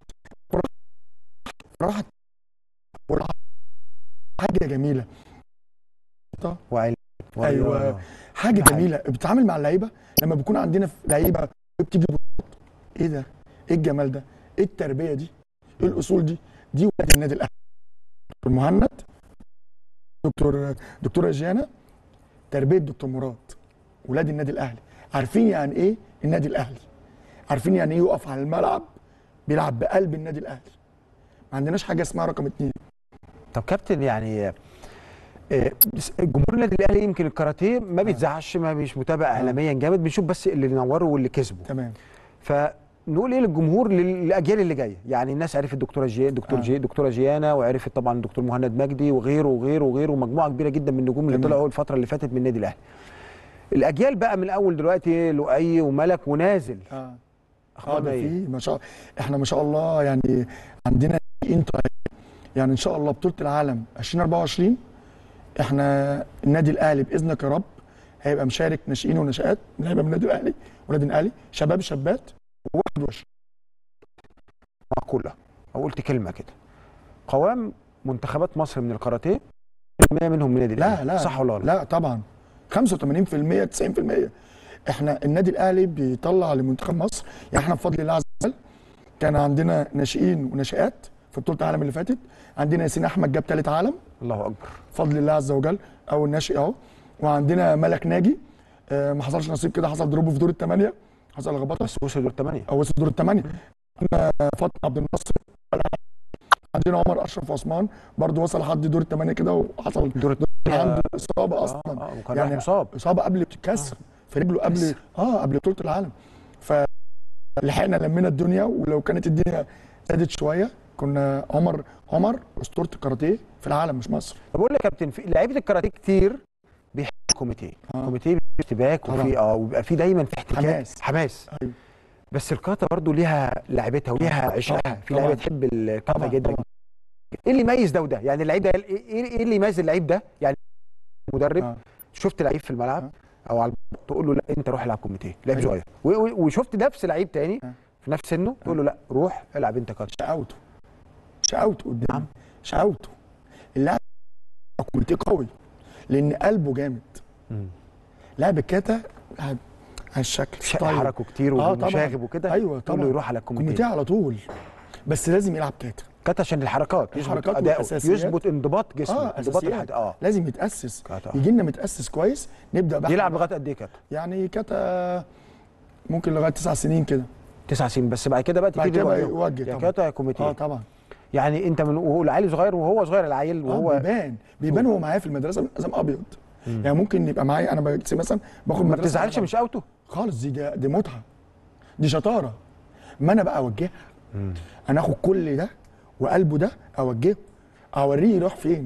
فرحت فرحت حاجه جميله وعيل ايوه حاجه جميله بتتعامل مع اللعيبه لما بيكون عندنا في لعيبه بتيجي بطولات. ايه ده؟ ايه الجمال ده؟ ايه التربيه دي؟ ايه الاصول دي؟ دي ولاد النادي الاهلي دكتور مهند دكتور دكتوره جيانا تربيه دكتور مراد ولاد النادي الاهلي عارفين يعني ايه النادي الاهلي عارفين يعني ايه يقف على الملعب بيلعب بقلب النادي الاهلي ما عندناش حاجه اسمها رقم اتنين طب كابتن يعني آه، جمهور النادي الاهلي يمكن الكاراتيه ما بيتزعش ما مش متابع اعلاميا جامد بنشوف بس اللي نوره واللي كسبه تمام فنقول ايه للجمهور للاجيال اللي جايه يعني الناس عرفت الدكتوره جي دكتور آه. جي دكتوره جيانا وعرفت طبعا الدكتور مهند مجدي وغيره وغيره وغيره ومجموعه كبيره جدا من النجوم اللي تمام. طلعوا الفتره اللي فاتت من النادي الاهلي الاجيال بقى من اول دلوقتي لؤي وملك ونازل اه اه اخبارنا ده ايه في ما شاء احنا ما شاء الله يعني عندنا انت يعني ان شاء الله بطوله العالم 2024 احنا النادي الاهلي باذنك يا رب هيبقى مشارك ناشئين ونشات لعيبه من النادي الاهلي ولاد الاهلي شباب شابات و21 معقوله او قلت كلمه كده قوام منتخبات مصر من الكاراتيه 100 منهم من النادي لا الأهلي. لا صح ولا غلط؟ لا طبعا 85% 90% احنا النادي الاهلي بيطلع لمنتخب مصر يعني احنا بفضل الله عز وجل كان عندنا ناشئين وناشئات في بطوله العالم اللي فاتت عندنا ياسين احمد جاب ثالث عالم الله اكبر بفضل الله عز وجل اول ناشئ اهو وعندنا ملك ناجي آه، ما حصلش نصيب كده حصل دروب في دور الثمانيه حصل لخبطه بس وصل دور الثمانيه او وصل دور الثمانيه عندنا فاطمه عبد الناصر عندنا عمر اشرف عثمان برضو وصل لحد دور الثمانيه كده وحصل دور كان عنده اصابه اصلا اه اه وكان يعني مصاب اصابه قبل بتتكسر في رجله قبل كسر. اه قبل بطوله العالم فلحقنا لمينا الدنيا ولو كانت الدنيا زادت شويه كنا عمر عمر اسطوره الكاراتيه في العالم مش مصر طب بقول لك يا كابتن في لعيبه الكاراتيه كتير بيحبوا الكوميتيه آه. الكوميتيه بيبقى اشتباك وفي طبعا. اه وبيبقى في دايما في احتكاك حماس. حماس أيوة. بس الكاتا برضو ليها لعبتها وليها طبعا. عشقها في طبعا. لعيبه تحب الكاتا طبعا. جدا طبعا. ايه اللي يميز ده وده يعني اللعيب ده ايه إيه اللي يميز اللعيب ده يعني مدرب آه. شفت لعيب في الملعب آه. او على الب- تقول له لا انت روح العب كوميتيه لعيب أيوة. صغير و- و- وشفت نفس لعيب تاني آه. في نفس سنه تقول له لا روح العب انت كاتا شقاوته شقاوته قدام نعم. شقاوته اللاعب كوميتيه قوي لان قلبه جامد مم. لاعب الكاتا لاعب على الشكل شق ستايل. حركه كتير آه، طبعا. ومشاغب وكده ايوه تقول له طبعا يروح على كوميتيه الكوميتيه على طول بس لازم يلعب كاتا كاتا عشان الحركات يظبط الحركات اداؤه والأساسيات. يظبط انضباط جسمه اه انضباط اساسيات الحد... اه لازم يتاسس كاتا يجي لنا متاسس كويس نبدا بقى يلعب لغايه قد ايه كاتا؟ يعني كاتا ممكن لغايه تسع سنين كده تسع سنين بس بعد كده بقى بعد تبتدي كده بقى توجهه. يوجه يا طبعا كاتا يا كوميتيه اه طبعا يعني انت من وهو العيل صغير وهو صغير العيل وهو وهو بيبان بيبان هو معايا في المدرسه قزم ابيض يعني ممكن يبقى معايا انا بس مثلا باخد ما مدرسة بتزعلش أنا مش اوته خالص دي دي, دي متعه دي شطاره ما انا بقى اوجهها انا اخد كل ده وقلبه ده اوجهه اوريه يروح فين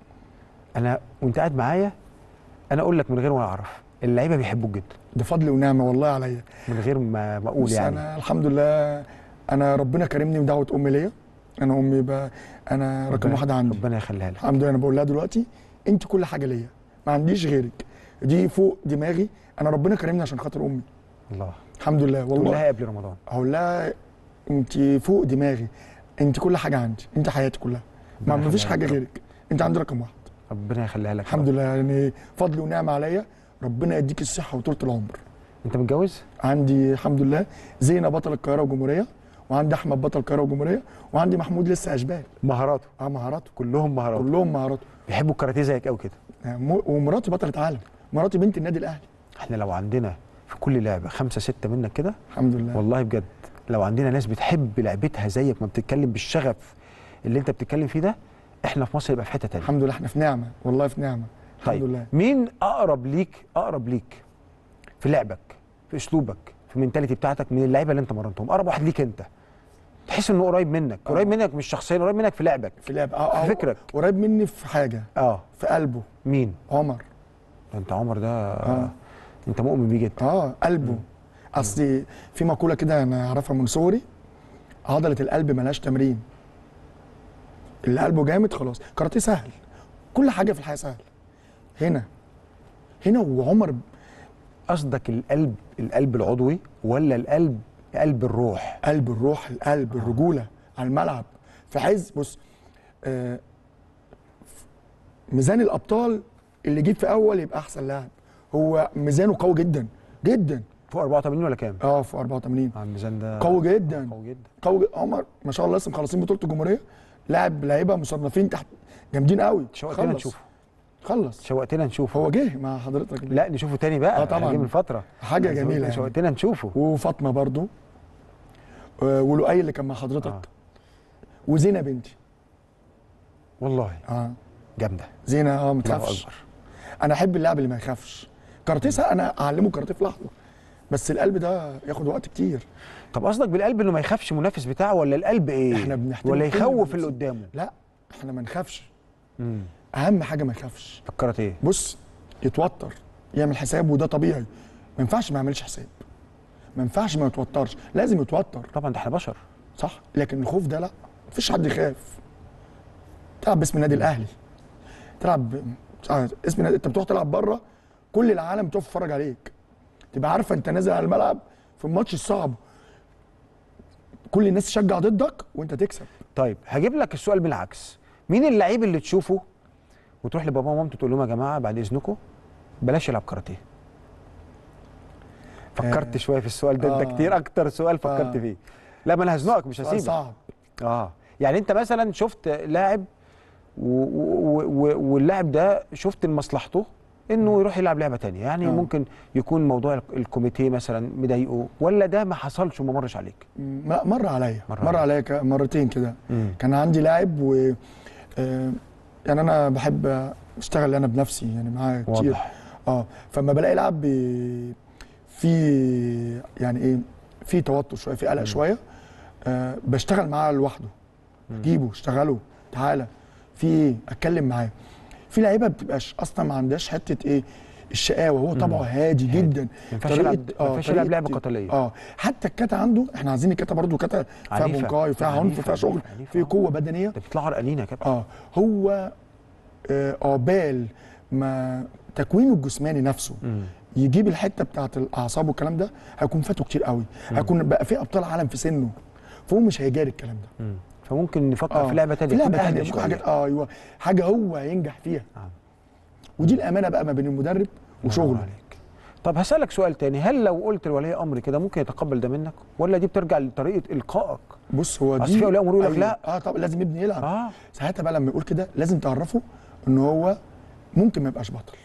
انا وانت قاعد معايا انا اقول لك من غير ما اعرف اللعيبه بيحبوك جدا ده فضل ونعمه والله عليا من غير ما ما اقول بس يعني انا الحمد لله انا ربنا كرمني بدعوه امي ليا انا امي بقى انا رقم ربنا- واحد عندي ربنا يخليها لك الحمد لله انا بقول لها دلوقتي انت كل حاجه ليا ما عنديش غيرك دي فوق دماغي انا ربنا كرمني عشان خاطر امي الله الحمد لله تقول والله لها قبل رمضان اقول لها انت فوق دماغي انت كل حاجه عندي انت حياتي كلها ما ربنا ما فيش يخليها حاجه لك. غيرك انت عندي رقم واحد ربنا يخليها لك الحمد لله يعني فضل ونعمه عليا ربنا يديك الصحه وطولة العمر انت متجوز عندي الحمد لله زينه بطل القاهره والجمهوريه وعندي احمد بطل القاهره والجمهوريه وعندي محمود لسه اشبال مهاراته اه مهاراته كلهم مهاراته كلهم مهاراته بيحبوا الكاراتيه زيك قوي كده يعني م- ومراتي بطله عالم مراتي بنت النادي الاهلي احنا لو عندنا في كل لعبه خمسه سته منك كده الحمد لله والله بجد لو عندنا ناس بتحب لعبتها زيك ما بتتكلم بالشغف اللي انت بتتكلم فيه ده احنا في مصر يبقى في حته تانية الحمد لله احنا في نعمه والله في نعمه الحمد طيب لله مين اقرب ليك اقرب ليك في لعبك في اسلوبك في المنتاليتي بتاعتك من اللعيبه اللي انت مرنتهم اقرب واحد ليك انت تحس انه قريب منك قريب منك مش شخصيا قريب منك في لعبك في لعب اه في آه، فكرك قريب مني في حاجه اه في قلبه مين عمر ده انت عمر ده آه. انت مؤمن بيه جدا اه قلبه اصل في مقوله كده انا اعرفها من صغري عضله القلب ملهاش تمرين اللي قلبه جامد خلاص كاراتيه سهل كل حاجه في الحياه سهل هنا هنا وعمر قصدك القلب القلب العضوي ولا القلب قلب الروح قلب الروح القلب الرجوله على الملعب في عز بص آه ميزان الابطال اللي يجيب في اول يبقى احسن لاعب هو ميزانه قوي جدا جدا فوق 84 ولا كام؟ اه في 84 اه الميزان ده قوي جدا قوي جدا قوي جدا. عمر ما شاء الله لسه مخلصين بطوله الجمهوريه لاعب لعيبه مصنفين تحت جامدين قوي شوقتنا خلص. نشوفه خلص شوقتنا نشوفه هو جه مع حضرتك لا نشوفه تاني بقى آه طبعاً. جه من فتره حاجه جميله يعني. شوقتنا نشوفه وفاطمه برضو آه، ولؤي اللي كان مع حضرتك آه. وزينه بنتي والله اه جامده زينه اه ما الله تخافش اكبر انا احب اللاعب اللي ما يخافش كاراتيه سهل، انا اعلمه كاراتيه في لحظه بس القلب ده ياخد وقت كتير طب قصدك بالقلب انه ما يخافش المنافس بتاعه ولا القلب ايه؟ احنا بنحترم ولا كل يخوف اللي المنافسين. قدامه؟ لا احنا ما نخافش امم اهم حاجه ما يخافش في الكاراتيه بص يتوتر يعمل حساب وده طبيعي ما ينفعش ما يعملش حساب ما ينفعش ما يتوترش لازم يتوتر طبعا ده احنا بشر صح لكن الخوف ده لا مفيش حد يخاف تلعب باسم النادي الاهلي تلعب ب- آه، اسم النادي انت بتروح تلعب بره كل العالم تقف تتفرج عليك تبقى عارفه انت نازل على الملعب في الماتش الصعب كل الناس تشجع ضدك وانت تكسب طيب هجيب لك السؤال بالعكس مين اللعيب اللي تشوفه وتروح لبابا ومامته تقول لهم يا جماعه بعد اذنكم بلاش يلعب كاراتيه فكرت آه. شويه في السؤال ده انت آه. كتير اكتر سؤال فكرت آه. فيه لا ما انا هزنقك مش سؤال هسيبك صعب اه يعني انت مثلا شفت لاعب و- و- و- واللاعب ده شفت لمصلحته انه يروح يلعب لعبه تانية يعني آه. ممكن يكون موضوع ال- الكوميتيه مثلا مضايقه ولا ده ما حصلش وما مرش عليك م- لا مر عليا مر مر عليا ك- مرتين كده كان عندي لاعب و آه، يعني انا بحب اشتغل انا بنفسي يعني معاه كتير واضح اه فلما بلاقي لاعب بي- في يعني ايه في توتر شويه في قلق شويه آه بشتغل معاه لوحده اجيبه اشتغله تعالى في ايه اتكلم معاه في لعيبه بتبقاش اصلا ما عندهاش حته ايه الشقاوه هو طبعه هادي جدا ما ينفعش يلعب ما ينفعش يلعب طريقة- لعبه قتاليه اه حتى الكاتا عنده احنا عايزين الكاتا برضو كاتا فيها عنيفة. بنقاي فيها عنف عنيفة، فيها شغل عنيفة، عنيفة، في آه. قوه بدنيه ده بيطلعوا رقانين يا كابتن اه هو آه، عقبال ما تكوينه الجسماني نفسه مم. يجيب الحته بتاعت الاعصاب والكلام ده هيكون فاته كتير قوي هيكون بقى في ابطال عالم في سنه فهو مش هيجاري الكلام ده مم. فممكن نفكر آه. في لعبه تانية في لعبه تكون أهدى تانية ممكن شوية. حاجه آه ايوه حاجه هو هينجح فيها آه. ودي الامانه بقى ما بين المدرب برافو وشغله عليك. طب هسألك سؤال تاني هل لو قلت لولي امر كده ممكن يتقبل ده منك ولا دي بترجع لطريقه القائك بص هو أصل دي في أولياء أمور يقول لك لا. اه طب لازم ابني يلعب اه ساعتها بقى لما يقول كده لازم تعرفه ان هو ممكن ما يبقاش بطل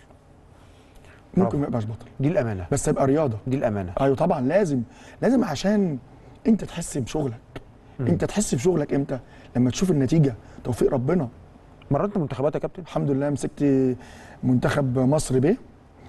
برافو. ممكن ما يبقاش بطل دي الامانه بس يبقى رياضه دي الامانه ايوه طبعا لازم لازم عشان انت تحس بشغلك انت تحس بشغلك امتى لما تشوف النتيجه توفيق ربنا مرنت منتخبات يا كابتن الحمد لله مسكت منتخب مصر ب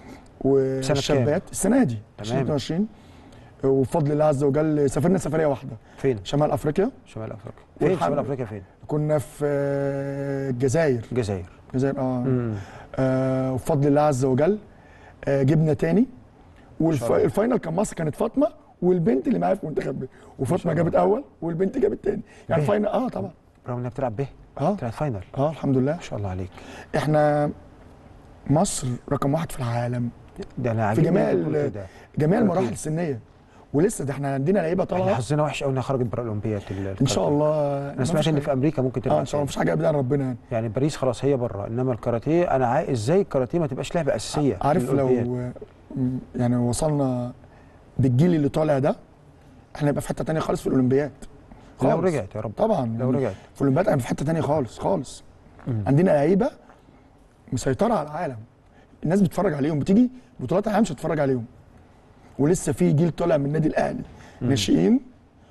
والشابات السنه دي تمام. 2022 وبفضل الله عز وجل سافرنا سفريه واحده فين شمال افريقيا شمال افريقيا فين والحمد- شمال افريقيا فين كنا في آه، الجزائر الجزائر الجزائر اه مم. آه، وبفضل الله عز وجل آه، جبنا تاني شاء الله. والفاينل كان مصر كانت فاطمه والبنت اللي معايا في منتخب ب وفاطمه الله. جابت اول والبنت جابت تاني يعني ب. فاينل اه طبعا برغم انها بتلعب به اه طلعت فاينل اه الحمد لله ما شاء الله عليك احنا مصر رقم واحد في العالم ده انا في عاجبني جميع إنك تقول ال- كده. جميع أكيد. المراحل السنيه ولسه ده احنا عندنا لعيبه احنا طالعه حظنا وحش قوي انها خرجت بره الاولمبياد ال- ان شاء الكاراتيه. الله انا سمعت ان في امريكا ممكن تلعب اه ان شاء الله مفيش حاجه ابدا عن ربنا يعني يعني باريس خلاص هي بره انما الكاراتيه انا عايز ازاي الكاراتيه ما تبقاش لعبه اساسيه في عارف الأولمبياد؟ لو م- يعني وصلنا بالجيل اللي طالع ده احنا نبقى في حته تانية خالص في الاولمبياد لو خالص. رجعت يا رب طبعا لو يعني رجعت في الاولمبياد احنا في حته تانية خالص خالص مم. عندنا لعيبه مسيطره على العالم الناس بتتفرج عليهم بتيجي بطولات العالم مش هتتفرج عليهم ولسه في جيل طالع من النادي الاهلي ناشئين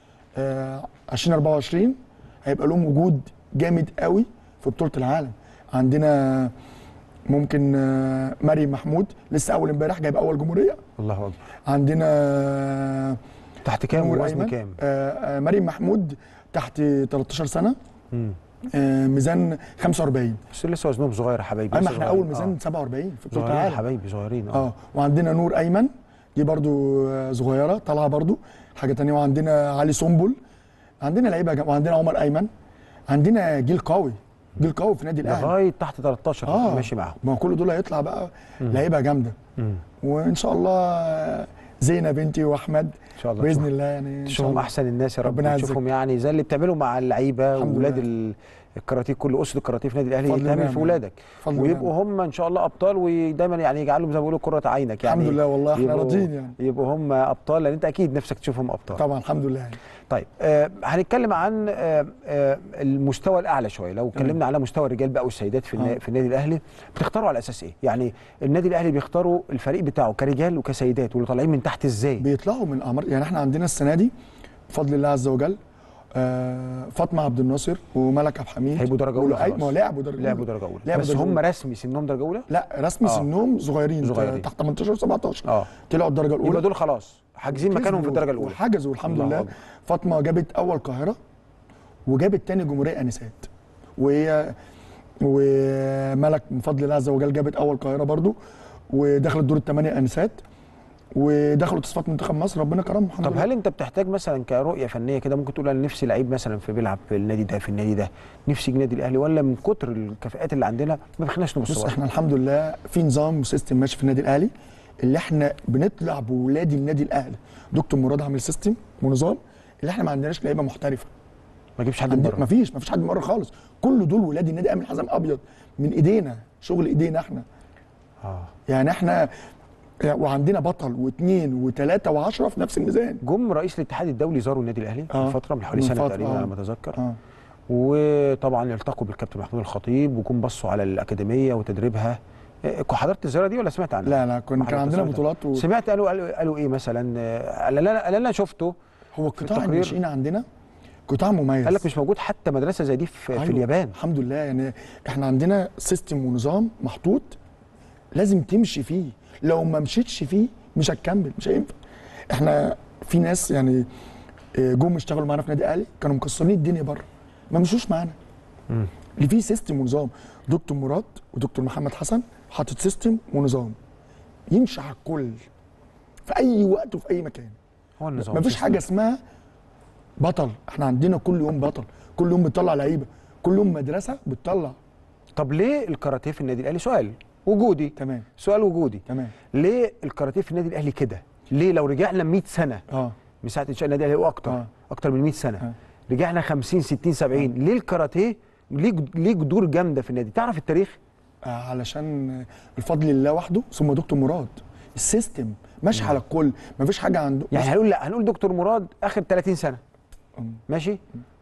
آه 2024 هيبقى لهم وجود جامد قوي في بطوله العالم عندنا ممكن آه مريم محمود لسه اول امبارح جايب اول جمهوريه الله اكبر عندنا تحت كام نور ووزن أيمن. كام؟ آه آه مريم محمود تحت 13 سنه مم. آه ميزان 45 بس لسه وزنهم صغير يا حبايبي اما لسه احنا صغيرين. اول ميزان آه. 47 في بطوله صغيرين يا العالم حبايبي صغيرين اه وعندنا نور ايمن دي برضو آه، صغيره طالعه برضو حاجه تانية وعندنا علي سنبل عندنا لعيبه جم... وعندنا عمر ايمن عندنا جيل قوي جيل قوي في النادي الاهلي لغايه تحت 13 اه ماشي معاهم ما هو كل دول هيطلع بقى مم. لعيبه جامده مم. وان شاء الله آه، زينه بنتي واحمد ان شاء الله باذن تشوف- الله يعني إن شاء تشوفهم الله. احسن الناس يا رب ربنا يعزك. تشوفهم يعني زي اللي بتعمله مع اللعيبه الحمد واولاد لله. ال- الكاراتيه كل اسره الكاراتيه في النادي الاهلي فضل يتعمل ونعمة. في اولادك فضل ويبقوا ونعمة. هم ان شاء الله ابطال ودايما يعني يجعلهم زي ما بيقولوا قره عينك يعني الحمد لله والله احنا يبقوا- راضيين يعني يبقوا هم ابطال لان انت اكيد نفسك تشوفهم ابطال طبعا الحمد لله يعني. طيب آه هنتكلم عن آه آه المستوى الاعلى شويه لو اتكلمنا على مستوى الرجال بقى والسيدات في, النا... آه. في النادي الاهلي بتختاروا على اساس ايه يعني النادي الاهلي بيختاروا الفريق بتاعه كرجال وكسيدات واللي طالعين من تحت ازاي بيطلعوا من اعمار يعني احنا عندنا السنه دي بفضل الله عز وجل آه فاطمه عبد الناصر وملك عبد الحميد هيبقوا درجه اولى ولؤي- خلاص ما هو لعبوا درجه لعبوا أولى. درجه اولى لعبوا بس درجة هم أولى. رسمي سنهم درجه اولى لا رسمي آه. سنهم صغيرين صغيرين. تحت 18 17 اه طلعوا الدرجه الاولى يبقى دول خلاص حاجزين مكانهم في الدرجه الاولى وحجزوا الحمد الله لله أكبر. فاطمه جابت اول القاهره وجابت تاني جمهوريه انسات وهي وملك من فضل الله عز وجل جابت اول القاهره برضو ودخلت دور الثمانيه انسات ودخلوا تصفيات منتخب مصر ربنا كرمهم الحمد طب لله هل انت بتحتاج مثلا كرؤيه فنيه كده ممكن تقول انا نفسي لعيب مثلا في بيلعب في النادي ده في النادي ده نفسي النادي الاهلي ولا من كتر الكفاءات اللي عندنا ما بخناش نبص بص بره؟ احنا الحمد لله في نظام وسيستم ماشي في النادي الاهلي اللي احنا بنطلع بولاد النادي الاهلي دكتور مراد عامل سيستم ونظام اللي احنا ما عندناش لعيبه محترفه ما اجيبش حد من عندي- بره مفيش مفيش حد من بره خالص كل دول ولاد النادي الاهلي حزام ابيض من ايدينا شغل ايدينا احنا اه يعني احنا وعندنا بطل واثنين وثلاثه وعشرة في نفس الميزان جم رئيس الاتحاد الدولي زاروا النادي الاهلي آه. من فتره من حوالي من سنه فترة، تقريبا آه. على ما اتذكر اه وطبعا التقوا بالكابتن محمود الخطيب وجم بصوا على الاكاديميه وتدريبها إيه، حضرت الزياره دي ولا سمعت عنها؟ لا لا كن ما كان حضرتش عندنا الزيارة. بطولات و... سمعت قالوا قالوا, قالوا ايه مثلا آه، اللي انا اللي انا شفته هو قطاع التقرير- الناشئين عندنا قطاع مميز قال لك مش موجود حتى مدرسه زي دي في, في أيوة، اليابان الحمد لله يعني احنا عندنا سيستم ونظام محطوط لازم تمشي فيه لو ما مشيتش فيه مش هتكمل مش هينفع احنا في ناس يعني آه، جم اشتغلوا معانا في نادي الاهلي كانوا مكسرين الدنيا بره ما مشوش معانا مم. اللي فيه سيستم ونظام دكتور مراد ودكتور محمد حسن حاطط سيستم ونظام يمشي على الكل في اي وقت وفي اي مكان هو النظام مفيش حاجه اسمها بطل احنا عندنا كل يوم بطل كل يوم بتطلع لعيبه كل يوم مدرسه بتطلع طب ليه الكاراتيه في النادي الاهلي سؤال وجودي تمام سؤال وجودي تمام ليه الكاراتيه في النادي الاهلي كده ليه لو رجعنا 100 سنه اه من ساعه انشاء النادي الاهلي واكتر آه. اكتر من 100 سنه آه. رجعنا 50 60 70 ليه الكاراتيه ليه ليه جذور جامده في النادي تعرف التاريخ آه، علشان الفضل لله وحده ثم دكتور مراد السيستم ماشي على الكل مفيش حاجه عنده يعني هنقول لا هنقول دكتور مراد اخر 30 سنه مم. ماشي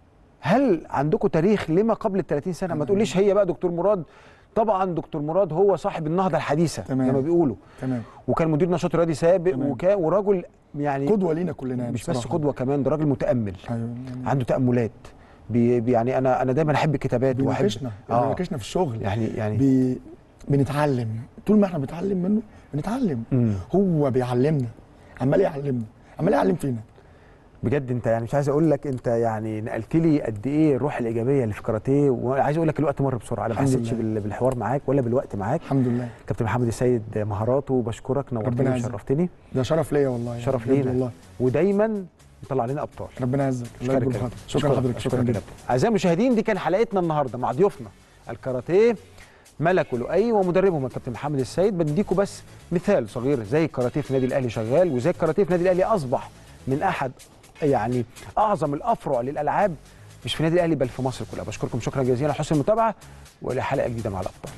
هل عندكم تاريخ لما قبل ال 30 سنه ما تقوليش هي بقى دكتور مراد طبعا دكتور مراد هو صاحب النهضه الحديثه تمام. زي ما بيقولوا تمام وكان مدير نشاط رياضي سابق تمام. وكان ورجل يعني قدوه لينا كلنا يعني مش بس بصراحة. قدوه كمان ده راجل متامل ايوه يعني عنده تاملات بي بي- يعني انا انا دايما احب الكتابات واحب بيناقشنا اه بيناقشنا في الشغل يعني يعني بي... بنتعلم طول ما احنا بنتعلم منه بنتعلم مم. هو بيعلمنا عمال يعلمنا عمال يعلم فينا بجد انت يعني مش عايز اقول لك انت يعني نقلت لي قد ايه الروح الايجابيه اللي في كاراتيه وعايز اقول لك الوقت مر بسرعه انا ما الحمد حسيتش لله. بال- بالحوار معاك ولا بالوقت معاك الحمد لله كابتن محمد السيد مهاراته بشكرك ربنا نورتني يعزك. وشرفتني ده شرف ليا والله يعني شرف بجد لينا. والله ودايما نطلع علينا ابطال ربنا يعزك الله أشكرك يكبر يا في كابتن. خاطرك. شكرا لحضرتك شكرا يا جدا كابتن. اعزائي المشاهدين دي كان حلقتنا النهارده مع ضيوفنا الكاراتيه ملك ولؤي ومدربهم الكابتن محمد السيد بديكم بس مثال صغير زي الكاراتيه في النادي الاهلي شغال وزي الكاراتيه في النادي الاهلي اصبح من احد يعني اعظم الافرع للالعاب مش في النادي الاهلي بل في مصر كلها بشكركم شكرا جزيلا على حسن المتابعه والى حلقه جديده مع الابطال